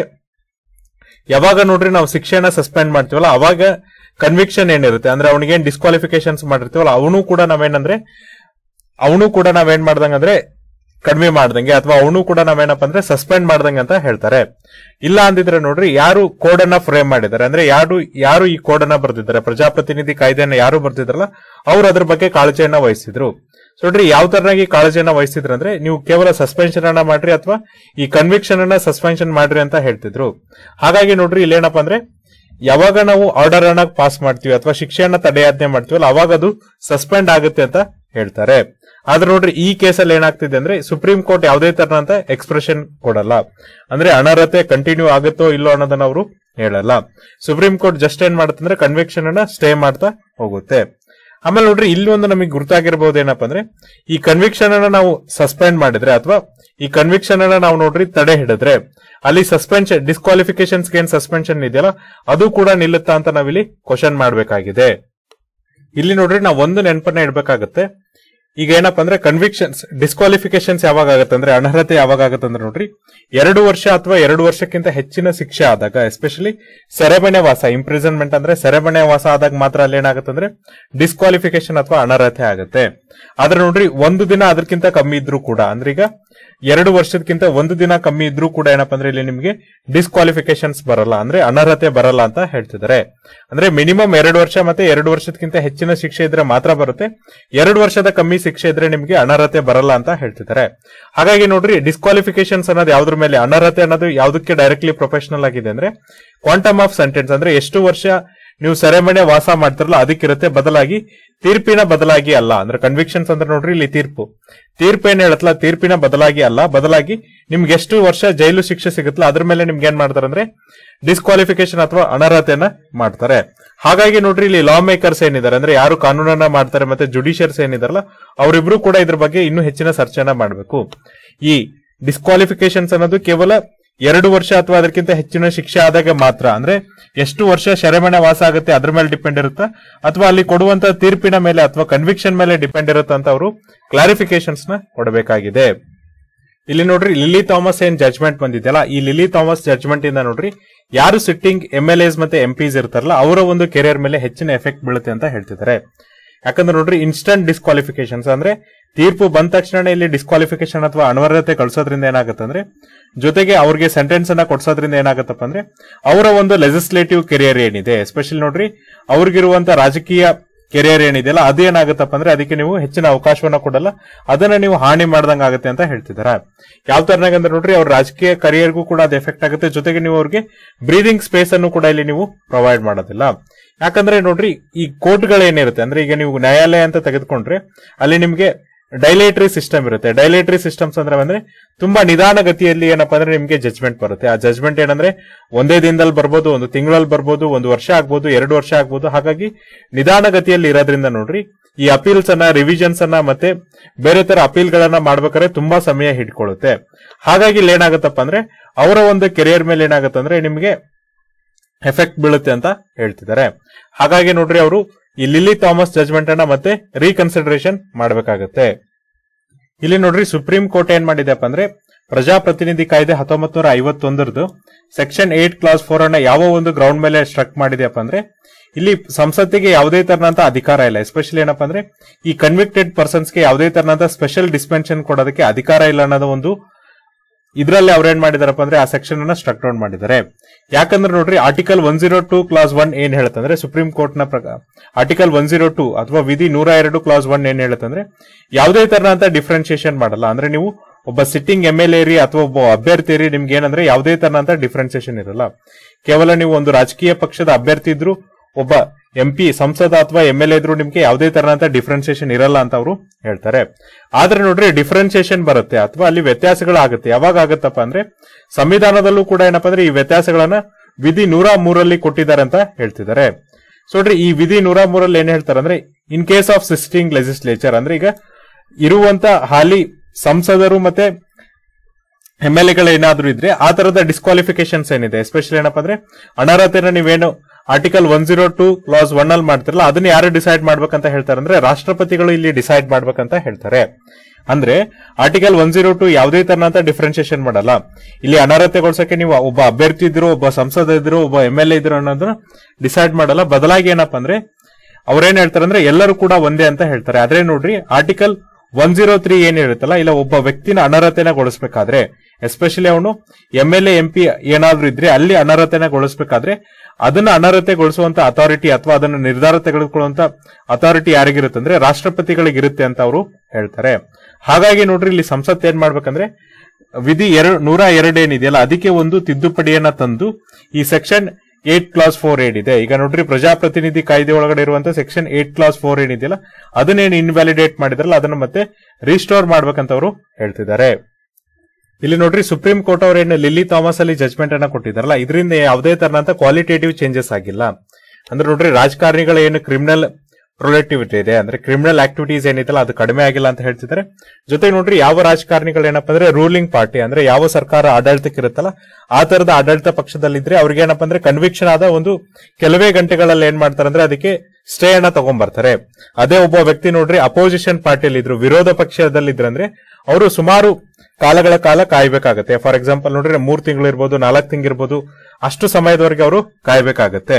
ಯಾವಾಗ ನೋಡ್ರಿ ನಾವು ಶಿಕ್ಷೆನ ಸಸ್ಪೆಂಡ್ ಮಾಡ್ತೀವಲ್ಲ ಅವಾಗ ಕನ್ವಿಕ್ಷನ್ ಏನಿರುತ್ತೆ ಅಂದ್ರೆ ಅವನಿಗೇನ್ ಡಿಸ್ಕ್ವಾಲಿಫಿಕೇಶನ್ಸ್ ಮಾಡಿರ್ತೀವಲ್ಲ ಅವನು ಕೂಡ ನಾವೇನಂದ್ರೆ ಅವನು ಕೂಡ ನಾವೇನ್ ಮಾಡ್ದಂಗಂದ್ರೆ ಕಡಿಮೆ ಮಾಡ್ದಂಗೆ ಅಥವಾ ಅವನು ಕೂಡ ನಾವೇನಪ್ಪ ಅಂದ್ರೆ ಸಸ್ಪೆಂಡ್ ಮಾಡ್ದಂಗೆ ಅಂತ ಹೇಳ್ತಾರೆ ಇಲ್ಲ ಅಂದಿದ್ರೆ ನೋಡ್ರಿ ಯಾರು ಕೋಡ್ ಅನ್ನ ಫ್ರೇಮ್ ಮಾಡಿದ್ದಾರೆ ಅಂದ್ರೆ ಯಾರು ಯಾರು ಈ ಕೋಡ್ ಅನ್ನ ಬರ್ದಿದ್ದಾರೆ ಪ್ರಜಾಪ್ರತಿನಿಧಿ ಕಾಯ್ದೆಯನ್ನ ಯಾರು ಬರ್ದಿದ್ರಲ್ಲ ಅವ್ರು ಅದ್ರ ಬಗ್ಗೆ ಕಾಳಜಿಯನ್ನ ವಹಿಸಿದ್ರು ಸೊ ನೋಡ್ರಿ ಯಾವ ತರನಾಗಿ ಕಾಳಜಿಯನ್ನ ವಹಿಸಿದ್ರು ಅಂದ್ರೆ ನೀವು ಕೇವಲ ಸಸ್ಪೆನ್ಷನ್ ಅನ್ನ ಮಾಡ್ರಿ ಅಥವಾ ಈ ಕನ್ವಿಕ್ಷನ್ ಅನ್ನ ಸಸ್ಪೆನ್ಷನ್ ಮಾಡ್ರಿ ಅಂತ ಹೇಳ್ತಿದ್ರು ಹಾಗಾಗಿ ನೋಡ್ರಿ ಇಲ್ಲೇನಪ್ಪ ಅಂದ್ರೆ ಯಾವಾಗ ನಾವು ಆರ್ಡರ್ ಅನ್ನ ಪಾಸ್ ಮಾಡ್ತೀವಿ ಅಥವಾ ಶಿಕ್ಷೆಯನ್ನ ತಡೆಯಾಜ್ಞೆ ಮಾಡ್ತೀವಲ್ಲ ಅವಾಗ ಅದು ಸಸ್ಪೆಂಡ್ ಆಗುತ್ತೆ ಅಂತ ಹೇಳ್ತಾರೆ ಆದ್ರೆ ನೋಡ್ರಿ ಈ ಕೇಸಲ್ಲಿ ಏನಾಗ್ತಿದೆ ಅಂದ್ರೆ ಸುಪ್ರೀಂ ಕೋರ್ಟ್ ಯಾವುದೇ ತರನಂತ ಎಕ್ಸ್ಪ್ರೆಷನ್ ಕೊಡಲ್ಲ ಅಂದ್ರೆ ಅನರ್ಹತೆ ಕಂಟಿನ್ಯೂ ಆಗುತ್ತೋ ಇಲ್ಲೋ ಅನ್ನೋದನ್ನ ಅವರು ಹೇಳಲ್ಲ ಸುಪ್ರೀಂ ಕೋರ್ಟ್ ಜಸ್ಟ್ ಏನ್ ಮಾಡುತ್ತಂದ್ರೆ ಕನ್ವಿಕ್ಷನ್ ಅನ್ನ ಸ್ಟೇ ಮಾಡ್ತಾ ಹೋಗುತ್ತೆ ಆಮೇಲೆ ನೋಡ್ರಿ ಇಲ್ಲಿ ಒಂದು ನಮಗೆ ಗುರುತಾಗಿರ್ಬೋದು ಏನಪ್ಪಾ ಅಂದ್ರೆ ಈ ಕನ್ವಿಕ್ಷನ್ ಅನ್ನ ನಾವು ಸಸ್ಪೆಂಡ್ ಮಾಡಿದ್ರೆ ಅಥವಾ ಈ ಕನ್ವಿಕ್ಷನ್ ಅನ್ನ ನಾವು ನೋಡ್ರಿ ತಡೆ ಹಿಡಿದ್ರೆ ಅಲ್ಲಿ ಸಸ್ಪೆನ್ಷನ್ ಡಿಸ್ಕ್ವಾಲಿಫಿಕೇಶನ್ಸ್ ಏನ್ ಸಸ್ಪೆನ್ಷನ್ ಇದೆಯಲ್ಲ ಅದು ಕೂಡ ನಿಲ್ಲುತ್ತಾ ಅಂತ ನಾವಿಲ್ಲಿ ಕ್ವಶನ್ ಮಾಡಬೇಕಾಗಿದೆ ಇಲ್ಲಿ ನೋಡ್ರಿ ನಾವು ಒಂದು ನೆನಪನ್ನ ಇಡ್ಬೇಕಾಗತ್ತೆ ಈಗ ಏನಪ್ಪಾ ಅಂದ್ರೆ ಕನ್ವಿಕ್ಷನ್ಸ್ ಡಿಸ್ಕ್ವಾಲಿಫಿಕೇಶನ್ಸ್ ಯಾವಾಗ ಆಗುತ್ತೆ ಅಂದ್ರೆ ಅನರ್ಹತೆ ಯಾವಾಗ ಆಗುತ್ತೆ ಅಂದ್ರೆ ನೋಡ್ರಿ ಎರಡು ವರ್ಷ ಅಥವಾ ಎರಡು ವರ್ಷಕ್ಕಿಂತ ಹೆಚ್ಚಿನ ಶಿಕ್ಷೆ ಆದಾಗ ಎಸ್ಪೆಷಲಿ ಸೆರೆಮನೆ ವಾಸ ಇಂಪ್ರಿಸನ್ಮೆಂಟ್ ಅಂದ್ರೆ ಸೆರೆಮನೆ ವಾಸ ಆದಾಗ ಮಾತ್ರ ಅಲ್ಲಿ ಏನಾಗುತ್ತೆ ಅಂದ್ರೆ ಡಿಸ್ಕ್ವಾಲಿಫಿಕೇಶನ್ ಅಥವಾ ಅನರ್ಹತೆ ಆಗುತ್ತೆ ಆದ್ರೆ ನೋಡ್ರಿ ಒಂದು ದಿನ ಅದಕ್ಕಿಂತ ಕಮ್ಮಿ ಇದ್ರೂ ಕೂಡ ಅಂದ್ರೆ ಈಗ ಎರಡು ವರ್ಷದಕ್ಕಿಂತ ಒಂದು ದಿನ ಕಮ್ಮಿ ಇದ್ರೂ ಕೂಡ ಏನಪ್ಪಾ ಅಂದ್ರೆ ಇಲ್ಲಿ ನಿಮಗೆ ಡಿಸ್ಕ್ವಾಲಿಫಿಕೇಶನ್ಸ್ ಬರಲ್ಲ ಅಂದ್ರೆ ಅನರ್ಹತೆ ಬರಲ್ಲ ಅಂತ ಹೇಳ್ತಿದ್ದಾರೆ ಅಂದ್ರೆ ಮಿನಿಮಮ್ ಎರಡು ವರ್ಷ ಮತ್ತೆ ಎರಡು ವರ್ಷದಕ್ಕಿಂತ ಹೆಚ್ಚಿನ ಶಿಕ್ಷೆ ಇದ್ರೆ ಮಾತ್ರ ಬರುತ್ತೆ ಎರಡು ವರ್ಷದ ಕಮ್ಮಿ ಶಿಕ್ಷೆ ಇದ್ರೆ ನಿಮಗೆ ಅನರ್ಹತೆ ಬರಲ್ಲ ಅಂತ ಹೇಳ್ತಿದ್ದಾರೆ ಹಾಗಾಗಿ ನೋಡ್ರಿ ಡಿಸ್ಕ್ವಾಲಿಫಿಕೇಶನ್ಸ್ ಅನ್ನೋದು ಯಾವ್ದ್ರ ಮೇಲೆ ಅನರ್ಹತೆ ಅನ್ನೋದು ಯಾವ್ದಕ್ಕೆ ಡೈರೆಕ್ಟ್ಲಿ ಪ್ರೊಫೆಷನಲ್ ಆಗಿದೆ ಅಂದ್ರೆ ಕ್ವಾಂಟಮ್ ಆಫ್ ಸೆಂಟೆನ್ಸ್ ಅಂದ್ರೆ ಎಷ್ಟು ವರ್ಷ ನೀವು ಸೆರೆಮನೆ ವಾಸ ಮಾಡ್ತಿರಲ್ಲ ಅದಕ್ಕಿರುತ್ತೆ ಬದಲಾಗಿ ತೀರ್ಪಿನ ಬದಲಾಗಿ ಅಲ್ಲ ಅಂದ್ರೆ ಕನ್ವಿಕ್ಷನ್ಸ್ ಅಂದ್ರೆ ನೋಡ್ರಿ ಇಲ್ಲಿ ತೀರ್ಪು ತೀರ್ಪು ಏನ್ ಹೇಳತ್ತಲ್ಲ ತೀರ್ಪಿನ ಬದಲಾಗಿ ಅಲ್ಲ ಬದಲಾಗಿ ನಿಮ್ಗೆ ಎಷ್ಟು ವರ್ಷ ಜೈಲು ಶಿಕ್ಷೆ ಸಿಗುತ್ತಲ್ಲ ಅದ್ರ ಮೇಲೆ ನಿಮ್ಗೆ ಏನ್ ಮಾಡ್ತಾರೆ ಅಂದ್ರೆ ಡಿಸ್ಕ್ವಾಲಿಫಿಕೇಶನ್ ಅಥವಾ ಅನರ್ಹತೆಯನ್ನ ಮಾಡ್ತಾರೆ ಹಾಗಾಗಿ ನೋಡ್ರಿ ಇಲ್ಲಿ ಲಾ ಮೇಕರ್ಸ್ ಏನಿದ್ದಾರೆ ಅಂದ್ರೆ ಯಾರು ಕಾನೂನನ್ನ ಮಾಡ್ತಾರೆ ಮತ್ತೆ ಜುಡಿಷಿಯರ್ಸ್ ಏನಿದಾರಲ್ಲ ಅವರಿಬ್ರು ಕೂಡ ಇದ್ರ ಬಗ್ಗೆ ಇನ್ನೂ ಹೆಚ್ಚಿನ ಚರ್ಚೆನ ಮಾಡಬೇಕು ಈ ಡಿಸ್ಕ್ವಾಲಿಫಿಕೇಶನ್ಸ್ ಅನ್ನೋದು ಕೇವಲ ಎರಡು ವರ್ಷ ಅಥವಾ ಅದಕ್ಕಿಂತ ಹೆಚ್ಚಿನ ಶಿಕ್ಷೆ ಆದಾಗ ಮಾತ್ರ ಅಂದ್ರೆ ಎಷ್ಟು ವರ್ಷ ಸೆರೆಮನೆ ವಾಸ ಆಗುತ್ತೆ ಅದ್ರ ಮೇಲೆ ಡಿಪೆಂಡ್ ಇರುತ್ತಾ ಅಥವಾ ಅಲ್ಲಿ ಕೊಡುವಂತ ತೀರ್ಪಿನ ಮೇಲೆ ಅಥವಾ ಕನ್ವಿಕ್ಷನ್ ಮೇಲೆ ಡಿಪೆಂಡ್ ಇರುತ್ತಾ ಅಂತ ಅವರು ಕ್ಲಾರಿಫಿಕೇಶನ್ಸ್ ನ ಕೊಡಬೇಕಾಗಿದೆ ಇಲ್ಲಿ ನೋಡ್ರಿ ಲಿಲಿ ಥಾಮಸ್ ಏನ್ ಜಜ್ಮೆಂಟ್ ಬಂದಿದೆಯಲ್ಲ ಈ ಲಿಲಿ ಥಾಮಸ್ ಜಜ್ಮೆಂಟ್ ಇಂದ ನೋಡ್ರಿ ಯಾರು ಸಿಟ್ಟಿಂಗ್ ಎಂ ಎಲ್ ಎಸ್ ಮತ್ತೆ ಎಂ ಪಿಸ್ ಇರ್ತಾರಲ್ಲ ಅವರ ಒಂದು ಕೆರಿಯರ್ ಮೇಲೆ ಹೆಚ್ಚಿನ ಎಫೆಕ್ಟ್ ಬೀಳುತ್ತೆ ಅಂತ ಹೇಳ್ತಿದ್ದಾರೆ ಯಾಕಂದ್ರೆ ನೋಡ್ರಿ ಇನ್ಸ್ಟಂಟ್ ಡಿಸ್ಕ್ವಾಲಿಫಿಕೇಶನ್ಸ್ ಅಂದ್ರೆ ತೀರ್ಪು ಬಂದ ತಕ್ಷಣ ಇಲ್ಲಿ ಡಿಸ್ಕ್ವಾಲಿಫಿಕೇಶನ್ ಅಥವಾ ಅನರ್ಹತೆ ಕಳಿಸೋದ್ರಿಂದ ಏನಾಗುತ್ತೆ ಅಂದ್ರೆ ಜೊತೆಗೆ ಅವ್ರಿಗೆ ಸೆಂಟೆನ್ಸ್ ಅನ್ನ ಕೊಡ್ಸೋದ್ರಿಂದ ಏನಾಗುತ್ತಪ್ಪ ಅಂದ್ರೆ ಅವರ ಒಂದು ಲೆಜಿಸ್ಲೇಟಿವ್ ಕೆರಿಯರ್ ಏನಿದೆ ಎಸ್ಪೆಷಲಿ ನೋಡ್ರಿ ಅವ್ರಿಗಿರುವಂತ ರಾಜಕೀಯ ಕೆರಿಯರ್ ಏನಿದೆಯಲ್ಲ ಅದೇನಾಗುತ್ತಪ್ಪ ಅಂದ್ರೆ ಅದಕ್ಕೆ ನೀವು ಹೆಚ್ಚಿನ ಅವಕಾಶವನ್ನ ಕೊಡಲ್ಲ ಅದನ್ನ ನೀವು ಹಾನಿ ಮಾಡ್ದಂಗ ಆಗುತ್ತೆ ಅಂತ ಹೇಳ್ತಿದ್ದಾರೆ ಯಾವ ತರನಾಗ ಅಂದ್ರೆ ನೋಡ್ರಿ ಅವ್ರ ರಾಜಕೀಯ ಕರಿಯರ್ಗೂ ಕೂಡ ಅದು ಎಫೆಕ್ಟ್ ಆಗುತ್ತೆ ಜೊತೆಗೆ ನೀವು ಅವ್ರಿಗೆ ಬ್ರೀದಿಂಗ್ ಸ್ಪೇಸ್ ಅನ್ನು ಕೂಡ ಇಲ್ಲಿ ನೀವು ಪ್ರೊವೈಡ್ ಮಾಡೋದಿಲ್ಲ ಯಾಕಂದ್ರೆ ನೋಡ್ರಿ ಈ ಕೋರ್ಟ್ಗಳೇನಿರುತ್ತೆ ಅಂದ್ರೆ ಈಗ ನೀವು ನ್ಯಾಯಾಲಯ ಅಂತ ತೆಗೆದುಕೊಂಡ್ರೆ ಅಲ್ಲಿ ನಿಮ್ಗೆ ಡೈಲೇಟರಿ ಸಿಸ್ಟಮ್ ಇರುತ್ತೆ ಡೈಲೇಟರಿ ಸಿಸ್ಟಮ್ಸ್ ಅಂದ್ರೆ ಅಂದ್ರೆ ತುಂಬಾ ನಿಧಾನ ಗತಿಯಲ್ಲಿ ಏನಪ್ಪಾ ಅಂದ್ರೆ ನಿಮ್ಗೆ ಜಜ್ಮೆಂಟ್ ಬರುತ್ತೆ ಆ ಜಜ್ಮೆಂಟ್ ಏನಂದ್ರೆ ಒಂದೇ ದಿನದಲ್ಲಿ ಬರ್ಬೋದು ಒಂದು ತಿಂಗಳಲ್ಲಿ ಬರ್ಬೋದು ಒಂದು ವರ್ಷ ಆಗ್ಬೋದು ಎರಡು ವರ್ಷ ಆಗ್ಬೋದು ಹಾಗಾಗಿ ನಿಧಾನ ಗತಿಯಲ್ಲಿ ಇರೋದ್ರಿಂದ ನೋಡ್ರಿ ಈ ಅಪೀಲ್ಸ್ ಅನ್ನ ರಿವಿಷನ್ಸ್ ಅನ್ನ ಮತ್ತೆ ಬೇರೆ ತರ ಅಪೀಲ್ ಗಳನ್ನ ಮಾಡ್ಬೇಕಾದ್ರೆ ತುಂಬಾ ಸಮಯ ಹಿಡ್ಕೊಳ್ಳುತ್ತೆ ಹಾಗಾಗಿ ಇಲ್ಲಿ ಏನಾಗುತ್ತಪ್ಪ ಅಂದ್ರೆ ಅವರ ಒಂದು ಕೆರಿಯರ್ ಮೇಲೆ ಏನಾಗುತ್ತೆ ಅಂದ್ರೆ ನಿಮ್ಗೆ ಎಫೆಕ್ಟ್ ಬೀಳುತ್ತೆ ಅಂತ ಹೇಳ್ತಿದ್ದಾರೆ ಹಾಗಾಗಿ ನೋಡ್ರಿ ಅವರು ಈ ಲಿಲಿ ಥಾಮಸ್ ಜಜ್ಮೆಂಟ್ ಅನ್ನ ಮತ್ತೆ ರೀಕನ್ಸಿಡರೇಷನ್ ಮಾಡಬೇಕಾಗತ್ತೆ ಇಲ್ಲಿ ನೋಡ್ರಿ ಸುಪ್ರೀಂ ಕೋರ್ಟ್ ಏನ್ ಮಾಡಿದೆಪ್ಪ ಅಂದ್ರೆ ಪ್ರಜಾಪ್ರತಿನಿಧಿ ಕಾಯ್ದೆ ಹತ್ತೊಂಬತ್ ನೂರ ಐವತ್ತೊಂದರದು ಸೆಕ್ಷನ್ ಏಟ್ ಕ್ಲಾಸ್ ಫೋರ್ ಅನ್ನ ಯಾವ ಒಂದು ಗ್ರೌಂಡ್ ಮೇಲೆ ಸ್ಟ್ರಕ್ ಮಾಡಿದೆಯಪ್ಪ ಅಂದ್ರೆ ಇಲ್ಲಿ ಸಂಸತ್ತಿಗೆ ಯಾವುದೇ ತರನಂತ ಅಧಿಕಾರ ಇಲ್ಲ ಎಸ್ಪೆಷಲಿ ಏನಪ್ಪಾ ಅಂದ್ರೆ ಈ ಕನ್ವಿಕ್ಟೆಡ್ ಪರ್ಸನ್ಸ್ಗೆ ಯಾವುದೇ ತರನಂತ ಸ್ಪೆಷಲ್ ಡಿಸ್ಪೆನ್ಷನ್ ಕೊಡೋದಕ್ಕೆ ಅಧಿಕಾರ ಇಲ್ಲ ಅನ್ನೋದು ಒಂದು ಇದ್ರಲ್ಲಿ ಅವ್ರು ಏನ್ ಮಾಡಿದಾರಪ್ಪ ಅಂದ್ರೆ ಆ ಸೆಕ್ಷನ್ ಅನ್ನ ಸ್ಟ್ರಕ್ ಡೌನ್ ಮಾಡಿದ್ದಾರೆ ಯಾಕಂದ್ರೆ ನೋಡ್ರಿ article one zero two clause one ಏನ್ ಹೇಳುತ್ತಂದ್ರೆ ಸುಪ್ರೀಂ ಕೋರ್ಟ್ ನ ಪ್ರಕಾರ ಆರ್ಟಿಕಲ್ ಒನ್ ಜೀರೋ ಟೂ ಅಥವಾ ವಿಧಿ ನೂರ ಎರಡು ಕ್ಲಾಸ್ ಒನ್ ಏನ್ ಹೇಳುತ್ತಂದ್ರೆ ಯಾವುದೇ ತರನಂತ ಡಿಫ್ರೆನ್ಶಿಯೇಷನ್ ಮಾಡಲ್ಲ ಅಂದ್ರೆ ನೀವು ಒಬ್ಬ ಸಿಟ್ಟಿಂಗ್ ಎಂ ಎಲ್ ಎರಿ ಅಥವಾ ಒಬ್ಬ ಅಭ್ಯರ್ಥಿ ರೀ ನಿಮ್ಗೆ ಏನಂದ್ರೆ ಯಾವುದೇ ತರನಂತ ಡಿಫ್ರೆನ್ಸಿಯೇಷನ್ ಇರಲ್ಲ ಕೇವಲ ನೀವು ಒಂದು ರಾಜಕೀಯ ಪಕ್ಷದ ಅಭ್ಯರ್ಥಿ ಇದ್ರು ಒಬ್ಬ ಎಂ ಪಿ ಸಂಸದ ಅಥವಾ ಎಂ ಎಲ್ ಎ ಇದ್ರು ನಿಮ್ಗೆ ಯಾವುದೇ ತರನಂತ ಡಿಫ್ರೆನ್ಸಿಯೇಷನ್ ಇರಲ್ಲ ಅಂತ ಅವರು ಹೇಳ್ತಾರೆ ಆದ್ರೆ ನೋಡ್ರಿ ಡಿಫ್ರೆನ್ಸಿಯೇಷನ್ ಬರುತ್ತೆ ಅಥವಾ ಅಲ್ಲಿ ವ್ಯತ್ಯಾಸಗಳಾಗುತ್ತೆ ಯಾವಾಗ ಆಗುತ್ತಪ್ಪ ಅಂದ್ರೆ ಸಂವಿಧಾನದಲ್ಲೂ ಕೂಡ ಏನಪ್ಪಾ ಅಂದ್ರೆ ಈ ವ್ಯತ್ಯಾಸಗಳನ್ನ ವಿಧಿ ನೂರ ಮೂರಲ್ಲಿ ಕೊಟ್ಟಿದ್ದಾರೆ ಅಂತ ಹೇಳ್ತಿದ್ದಾರೆ ಸೊ ನೋಡ್ರಿ ಈ ವಿಧಿ ನೂರ ಮೂರಲ್ಲಿ ಏನ್ ಹೇಳ್ತಾರೆ ಅಂದ್ರೆ in case of sitting legislature ಅಂದ್ರೆ ಈಗ ಇರುವಂತ ಹಾಲಿ ಸಂಸದರು ಮತ್ತೆ ಎಂ ಎಲ್ ಏನಾದ್ರೂ ಇದ್ರೆ ಆ ತರದ ಡಿಸ್ಕ್ವಾಲಿಫಿಕೇಶನ್ಸ್ ಏನಿದೆ ಎಸ್ಪೆಷಲಿ ಏನಪ್ಪಾ ಅಂದ್ರೆ ಅನರ್ಹತೆನ ನೀವೇನು article one zero two clause one ಅಲ್ಲಿ ಮಾಡ್ತಿರಲ್ಲ ಅದನ್ನ ಯಾರು ಡಿಸೈಡ್ ಮಾಡ್ಬೇಕಂತ ಹೇಳ್ತಾರೆ ಅಂದ್ರೆ ರಾಷ್ಟ್ರಪತಿಗಳು ಇಲ್ಲಿ ಡಿಸೈಡ್ ಮಾಡ್ಬೇಕಂತ ಹೇಳ್ತಾರೆ ಅಂದ್ರೆ ಆರ್ಟಿಕಲ್ ಒನ್ ಜೀರೋ ಟು ಯಾವುದೇ ತರನಂತ ಡಿಫ್ರೆನ್ಸಿಯೇಷನ್ ಮಾಡಲ್ಲ ಇಲ್ಲಿ ಅನರ್ಹತೆಗೊಳಿಸಕ್ಕೆ ನೀವು ಒಬ್ಬ ಅಭ್ಯರ್ಥಿ ಇದ್ರು ಒಬ್ಬ ಸಂಸದ ಇದ್ರು ಒಬ್ಬ ಎಂ ಎಲ್ ಎ ಇದ್ರು ಅನ್ನೋದನ್ನ ಡಿಸೈಡ್ ಮಾಡಲ್ಲ ಬದಲಾಗಿ ಏನಪ್ಪಾ ಅಂದ್ರೆ ಅವ್ರೇನ್ ಹೇಳ್ತಾರೆ ಅಂದ್ರೆ ಎಲ್ಲರೂ ಕೂಡ ಒಂದೇ ಅಂತ ಹೇಳ್ತಾರೆ ಆದ್ರೆ ನೋಡ್ರಿ ಆರ್ಟಿಕಲ್ ಒನ್ ಜೀರೋ ತ್ರೀ ಏನ್ ಹೇಳುತ್ತಲ್ಲ ಇಲ್ಲ ಒಬ್ಬ ವ್ಯಕ್ತಿನ ಅನರ್ಹತೆನಗೊಳಿಸಬೇಕಾದ್ರೆ ಎಸ್ಪೆಷಲಿ ಅವನು ಎಂ ಎಲ್ ಎಂ ಪಿ ಏನಾದ್ರೂ ಇದ್ರೆ ಅಲ್ಲಿ ಅನರ್ಹತೆನಗೊಳಿಸಬೇಕಾದ್ರೆ ಅದನ್ನ ಅನರ್ಹತೆಗೊಳಿಸುವಂತ ಅಥಾರಿಟಿ ಅಥವಾ ಅದನ್ನ ನಿರ್ಧಾರ ತೆಗೆದುಕೊಳ್ಳುವಂತ ಅಥಾರಿಟಿ ಯಾರಿಗಿರುತ್ತೆ ಅಂದ್ರೆ ರಾಷ್ಟ್ರಪತಿಗಳಿಗಿರುತ್ತೆ ಅಂತ ಅವರು ಹೇಳ್ತಾರೆ ಹಾಗಾಗಿ ನೋಡ್ರಿ ಇಲ್ಲಿ ಸಂಸತ್ ಏನ್ ಮಾಡ್ಬೇಕಂದ್ರೆ ವಿಧಿ ಎರಡು ನೂರ ಎರಡು ಏನಿದೆಯಲ್ಲ ಅದಕ್ಕೆ ಒಂದು ತಿದ್ದುಪಡಿಯನ್ನ ತಂದು ಈ ಸೆಕ್ಷನ್ ಏಟ್ ಕ್ಲಾಸ್ ಫೋರ್ ಏನಿದೆ ಈಗ ನೋಡ್ರಿ ಪ್ರಜಾಪ್ರತಿನಿಧಿ ಕಾಯ್ದೆ ಒಳಗಡೆ ಇರುವಂತ ಸೆಕ್ಷನ್ ಏಟ್ ಕ್ಲಾಸ್ ಫೋರ್ ಏನಿದೆಯಲ್ಲ ಅದನ್ನೇನು ಇನ್ವ್ಯಾಲಿಡೇಟ್ ಮಾಡಿದ್ರಲ್ಲ ಅದನ್ನ ಮತ್ತೆ ರಿಸ್ಟೋರ್ ಮಾಡ್ಬೇಕಂತ ಅವರು ಹೇಳ್ತಿದ್ದಾರೆ ಇಲ್ಲಿ ನೋಡ್ರಿ ಸುಪ್ರೀಂ ಕೋರ್ಟ್ ಅವ್ರು ಏನು ಲಿಲ್ಲಿ ಥಾಮಸ್ ಅಲ್ಲಿ ಜಜ್ಮೆಂಟ್ ಅನ್ನ ಕೊಟ್ಟಿದಾರಲ್ಲ ಇದರಿಂದ ಯಾವುದೇ ತರನಂತ ಕ್ವಾಲಿಟೇಟಿವ್ ಚೇಂಜಸ್ ಆಗಿಲ್ಲ ಅಂದ್ರೆ ನೋಡ್ರಿ ರಾಜಕಾರಣಿಗಳ ಏನು ಕ್ರಿಮಿನಲ್ ಪ್ರೊಡಕ್ಟಿವಿಟಿ ಇದೆ ಅಂದ್ರೆ ಕ್ರಿಮಿನಲ್ ಆಕ್ಟಿವಿಟೀಸ್ ಏನಿದೆಲ್ಲ ಅದು ಕಡಿಮೆ ಆಗಿಲ್ಲ ಅಂತ ಹೇಳ್ತಿದ್ದಾರೆ ಜೊತೆಗೆ ನೋಡ್ರಿ ಯಾವ ರಾಜಕಾರಣಿಗಳು ಏನಪ್ಪಾ ಅಂದ್ರೆ ರೂಲಿಂಗ್ ಪಾರ್ಟಿ ಅಂದ್ರೆ ಯಾವ ಸರ್ಕಾರ ಆಡಳಿತಕ್ಕೆ ಇರುತ್ತಲ್ಲ ಆ ತರದ ಆಡಳಿತ ಪಕ್ಷದಲ್ಲಿದ್ರೆ ಅವ್ರಿಗೆ ಏನಪ್ಪಾ ಅಂದ್ರೆ ಕನ್ವಿಕ್ಷನ್ ಆದ ಒಂದು ಕೆಲವೇ ಗಂಟೆಗಳಲ್ಲಿ ಏನ್ ಮಾಡ್ತಾರೆ ಅಂದ್ರೆ ಅದಕ್ಕೆ ಸ್ಟೇ ಅನ್ನ ತಗೊಂಡ್ಬರ್ತಾರೆ ಅದೇ ಒಬ್ಬ ವ್ಯಕ್ತಿ ನೋಡ್ರಿ ಅಪೋಸಿಷನ್ ಪಾರ್ಟಿಯಲ್ಲಿ ಇದ್ರು ವಿರೋಧ ಪಕ್ಷದಲ್ಲಿದ್ರಂದ್ರೆ ಅವರು ಸುಮಾರು ಕಾಲಗಳ ಕಾಲ ಕಾಯ್ಬೇಕಾಗತ್ತೆ ಫಾರ್ ಎಕ್ಸಾಂಪಲ್ ನೋಡ್ರಿ ಮೂರ್ ತಿಂಗಳು ಇರ್ಬೋದು ನಾಲ್ಕು ತಿಂಗಳು ಇರ್ಬೋದು ಅಷ್ಟು ಸಮಯದವರೆಗೆ ಅವರು ಕಾಯ್ಬೇಕಾಗತ್ತೆ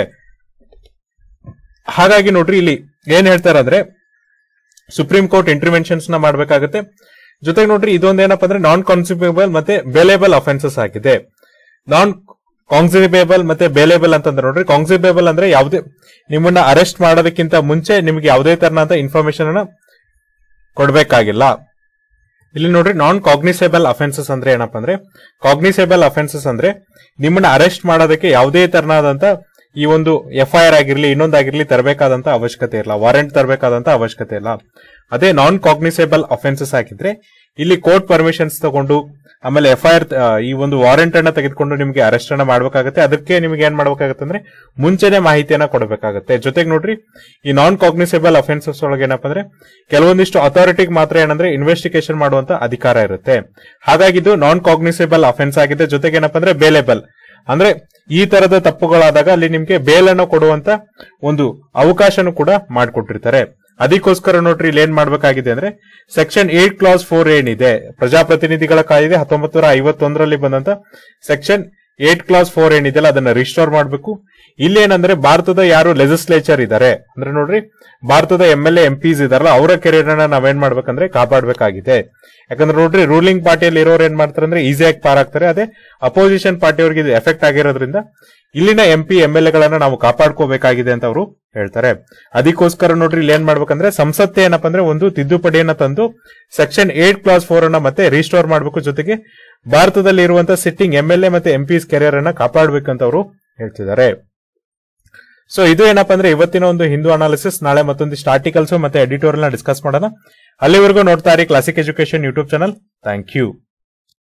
ಹಾಗಾಗಿ ನೋಡ್ರಿ ಇಲ್ಲಿ ಏನ್ ಹೇಳ್ತಾರೆ ಅಂದ್ರೆ ಸುಪ್ರೀಂ ಕೋರ್ಟ್ ಇಂಟರ್ವೆನ್ಷನ್ಸ್ ನ ಮಾಡ್ಬೇಕಾಗತ್ತೆ ಜೊತೆಗೆ ನೋಡ್ರಿ ಇದೊಂದೇನಪ್ಪ ಅಂದ್ರೆ ನಾನ್ ಕಾನ್ಸಿಬಲ್ ಮತ್ತೆ ಬೇಲೇಬಲ್ ಅಫೆನ್ಸಸ್ ಆಗಿದೆ ನಾನ್ ಕಾನ್ಸಿಬೇಬಲ್ ಮತ್ತೆ ಬೇಲೇಬಲ್ ಅಂತಂದ್ರೆ ನೋಡ್ರಿ ಕಾನ್ಸಿಬೇಬಲ್ ಅಂದ್ರೆ ಯಾವುದೇ ನಿಮ್ಮನ್ನ ಅರೆಸ್ಟ್ ಮಾಡೋದಕ್ಕಿಂತ ಮುಂಚೆ ನಿಮ್ಗೆ ಯಾವುದೇ ತರನಾದ ಇನ್ಫಾರ್ಮೇಶನ್ ಅನ್ನ ಕೊಡ್ಬೇಕಾಗಿಲ್ಲ ಇಲ್ಲಿ ನೋಡ್ರಿ ನಾನ್ ಕಾಗ್ನಿಸೇಬಲ್ ಅಫೆನ್ಸಸ್ ಅಂದ್ರೆ ಏನಪ್ಪಾ ಅಂದ್ರೆ ಕಾಗ್ನಿಸೇಬಲ್ ಅಫೆನ್ಸಸ್ ಅಂದ್ರೆ ನಿಮ್ಮನ್ನ ಅರೆಸ್ಟ್ ಮಾಡೋದಕ್ಕೆ ಯಾವುದೇ ತರನಾದಂತ ಈ ಒಂದು ಎಫ್ ಐ ಆರ್ ಆಗಿರ್ಲಿ ಇನ್ನೊಂದಾಗಿರ್ಲಿ ತರಬೇಕಾದಂತ ಅವಶ್ಯಕತೆ ಇಲ್ಲ ವಾರೆಂಟ್ ತರಬೇಕಾದಂತ ಅವಶ್ಯಕತೆ ಇಲ್ಲ ಅದೇ ನಾನ್ ಕಾಗ್ನಿಸೇಬಲ್ ಅಫೆನ್ಸಸ್ ಆಗಿದ್ರೆ ಇಲ್ಲಿ ಕೋರ್ಟ್ ಪರ್ಮಿಷನ್ಸ್ ತಗೊಂಡು ಆಮೇಲೆ ಎಫ್ ಐ ಆರ್ ಈ ಒಂದು ವಾರೆಂಟ್ ಅನ್ನ ತೆಗೆದುಕೊಂಡು ನಿಮಗೆ ಅರೆಸ್ಟ್ ಅನ್ನ ಮಾಡ್ಬೇಕಾಗತ್ತೆ ಅದಕ್ಕೆ ನಿಮ್ಗೆ ಏನ್ ಮಾಡ್ಬೇಕಾಗತ್ತೆ ಅಂದ್ರೆ ಮುಂಚೆನೆ ಮಾಹಿತಿಯನ್ನ ಕೊಡಬೇಕಾಗತ್ತೆ ಜೊತೆಗೆ ನೋಡ್ರಿ ಈ ನಾನ್ ಕಾಗ್ನಿಸೇಬಲ್ ಅಫೆನ್ಸಸ್ ಒಳಗೆ ಏನಪ್ಪಾ ಅಂದ್ರೆ ಕೆಲವೊಂದಿಷ್ಟು ಅಥಾರಿಟಿಗೆ ಮಾತ್ರ ಏನಂದ್ರೆ ಇನ್ವೆಸ್ಟಿಗೇಷನ್ ಮಾಡುವಂತ ಅಧಿಕಾರ ಇರುತ್ತೆ ಹಾಗಾಗಿ ಇದು ನಾನ್ ಕಾಗ್ನಿಸೇಬಲ್ ಅಫೆನ್ಸ್ ಆಗಿದೆ ಜೊತೆಗೆ ಏನಪ್ಪಾ ಅಂದ್ರೆ ಬೇಲೇಬಲ್ ಅಂದ್ರೆ ಈ ತರದ ತಪ್ಪುಗಳಾದಾಗ ಅಲ್ಲಿ ನಿಮ್ಗೆ ಬೇಲನ್ನು ಕೊಡುವಂತ ಒಂದು ಅವಕಾಶನು ಕೂಡ ಮಾಡಿಕೊಟ್ಟಿರ್ತಾರೆ ಅದಕ್ಕೋಸ್ಕರ ನೋಡ್ರಿ ಇಲ್ಲಿ ಏನ್ ಮಾಡ್ಬೇಕಾಗಿದೆ ಅಂದ್ರೆ ಸೆಕ್ಷನ್ ಏಟ್ ಕ್ಲಾಸ್ ಫೋರ್ ಏನಿದೆ ಪ್ರಜಾಪ್ರತಿನಿಧಿಗಳ ಕಾಯ್ದೆ ಹತ್ತೊಂಬತ್ತು ನೂರ ಐವತ್ತೊಂದರಲ್ಲಿ ಬಂದಂತ ಸೆಕ್ಷನ್ ಏಟ್ ಕ್ಲಾಸ್ ಫೋರ್ ಏನಿದೆಯಲ್ಲ ಅದನ್ನ ರಿಸ್ಟೋರ್ ಮಾಡಬೇಕು ಇಲ್ಲಿ ಏನಂದ್ರೆ ಭಾರತದ ಯಾರು ಲೆಜಿಸ್ಲೇಚರ್ ಇದ್ದಾರೆ ಅಂದ್ರೆ ನೋಡ್ರಿ ಭಾರತದ ಎಂ ಎಲ್ ಎಂ ಪಿಸ್ ಇದಾರಲ್ಲ ಅವರ ಕೆರಿಯರ್ ಅನ್ನ ನಾವೇನ್ ಮಾಡ್ಬೇಕಂದ್ರೆ ಕಾಪಾಡಬೇಕಾಗಿದೆ ಯಾಕಂದ್ರೆ ನೋಡ್ರಿ ರೂಲಿಂಗ್ ಪಾರ್ಟಿಯಲ್ಲಿ ಇರೋರು ಏನ್ ಮಾಡ್ತಾರೆ ಅಂದ್ರೆ ಈಸಿಯಾಗಿ ಪಾರ್ ಆಗ್ತಾರೆ ಅದೇ ಅಪೋಸಿಷನ್ ಪಾರ್ಟಿಯವ್ರಿಗೆ ಇದು ಎಫೆಕ್ಟ್ ಆಗಿರೋದ್ರಿಂದ ಇಲ್ಲಿನ ಎಂ ಪಿ ಎಂ ಎಲ್ ಎಗಳನ್ನ ನಾವು ಕಾಪಾಡ್ಕೋಬೇಕಾಗಿದೆ ಅಂತ ಅವರು ಹೇಳ್ತಾರೆ ಅದಕ್ಕೋಸ್ಕರ ನೋಡ್ರಿ ಇಲ್ಲಿ ಏನ್ ಮಾಡ್ಬೇಕಂದ್ರೆ ಸಂಸತ್ತೆ ಏನಪ್ಪಾ ಅಂದ್ರೆ ಒಂದು ತಿದ್ದುಪಡಿಯನ್ನ ತಂದು ಸೆಕ್ಷನ್ ಏಟ್ ಕ್ಲಾಸ್ ಫೋರ್ ಅನ್ನ ಮತ್ತೆ ರಿಸ್ಟೋರ್ ಮಾಡಬೇಕು ಜೊತೆಗೆ ಭಾರತದಲ್ಲಿ ಇರುವಂತಹ ಸಿಟ್ಟಿಂಗ್ ಎಂ ಎಲ್ ಎ ಮತ್ತೆ ಎಂ ಪಿಸ್ ಕೆರಿಯರ್ ಅನ್ನ ಕಾಪಾಡಬೇಕಂತ ಅವರು ಹೇಳ್ತಿದ್ದಾರೆ ಸೊ ಇದು ಏನಪ್ಪಾ ಅಂದ್ರೆ ಇವತ್ತಿನ ಒಂದು ಹಿಂದೂ ಅನಾಲಿಸಿಸ್ ನಾಳೆ ಮತ್ತೊಂದಿಷ್ಟು ಆರ್ಟಿಕಲ್ಸ್ ಮತ್ತೆ ಎಡಿಟೋರಿಯಲ್ ನ ಡಿಸ್ಕಸ್ ಮಾಡೋಣ ಅಲ್ಲಿವರೆಗೂ ನೋಡ್ತಾ ಇರಿ classic education YouTube channel thank you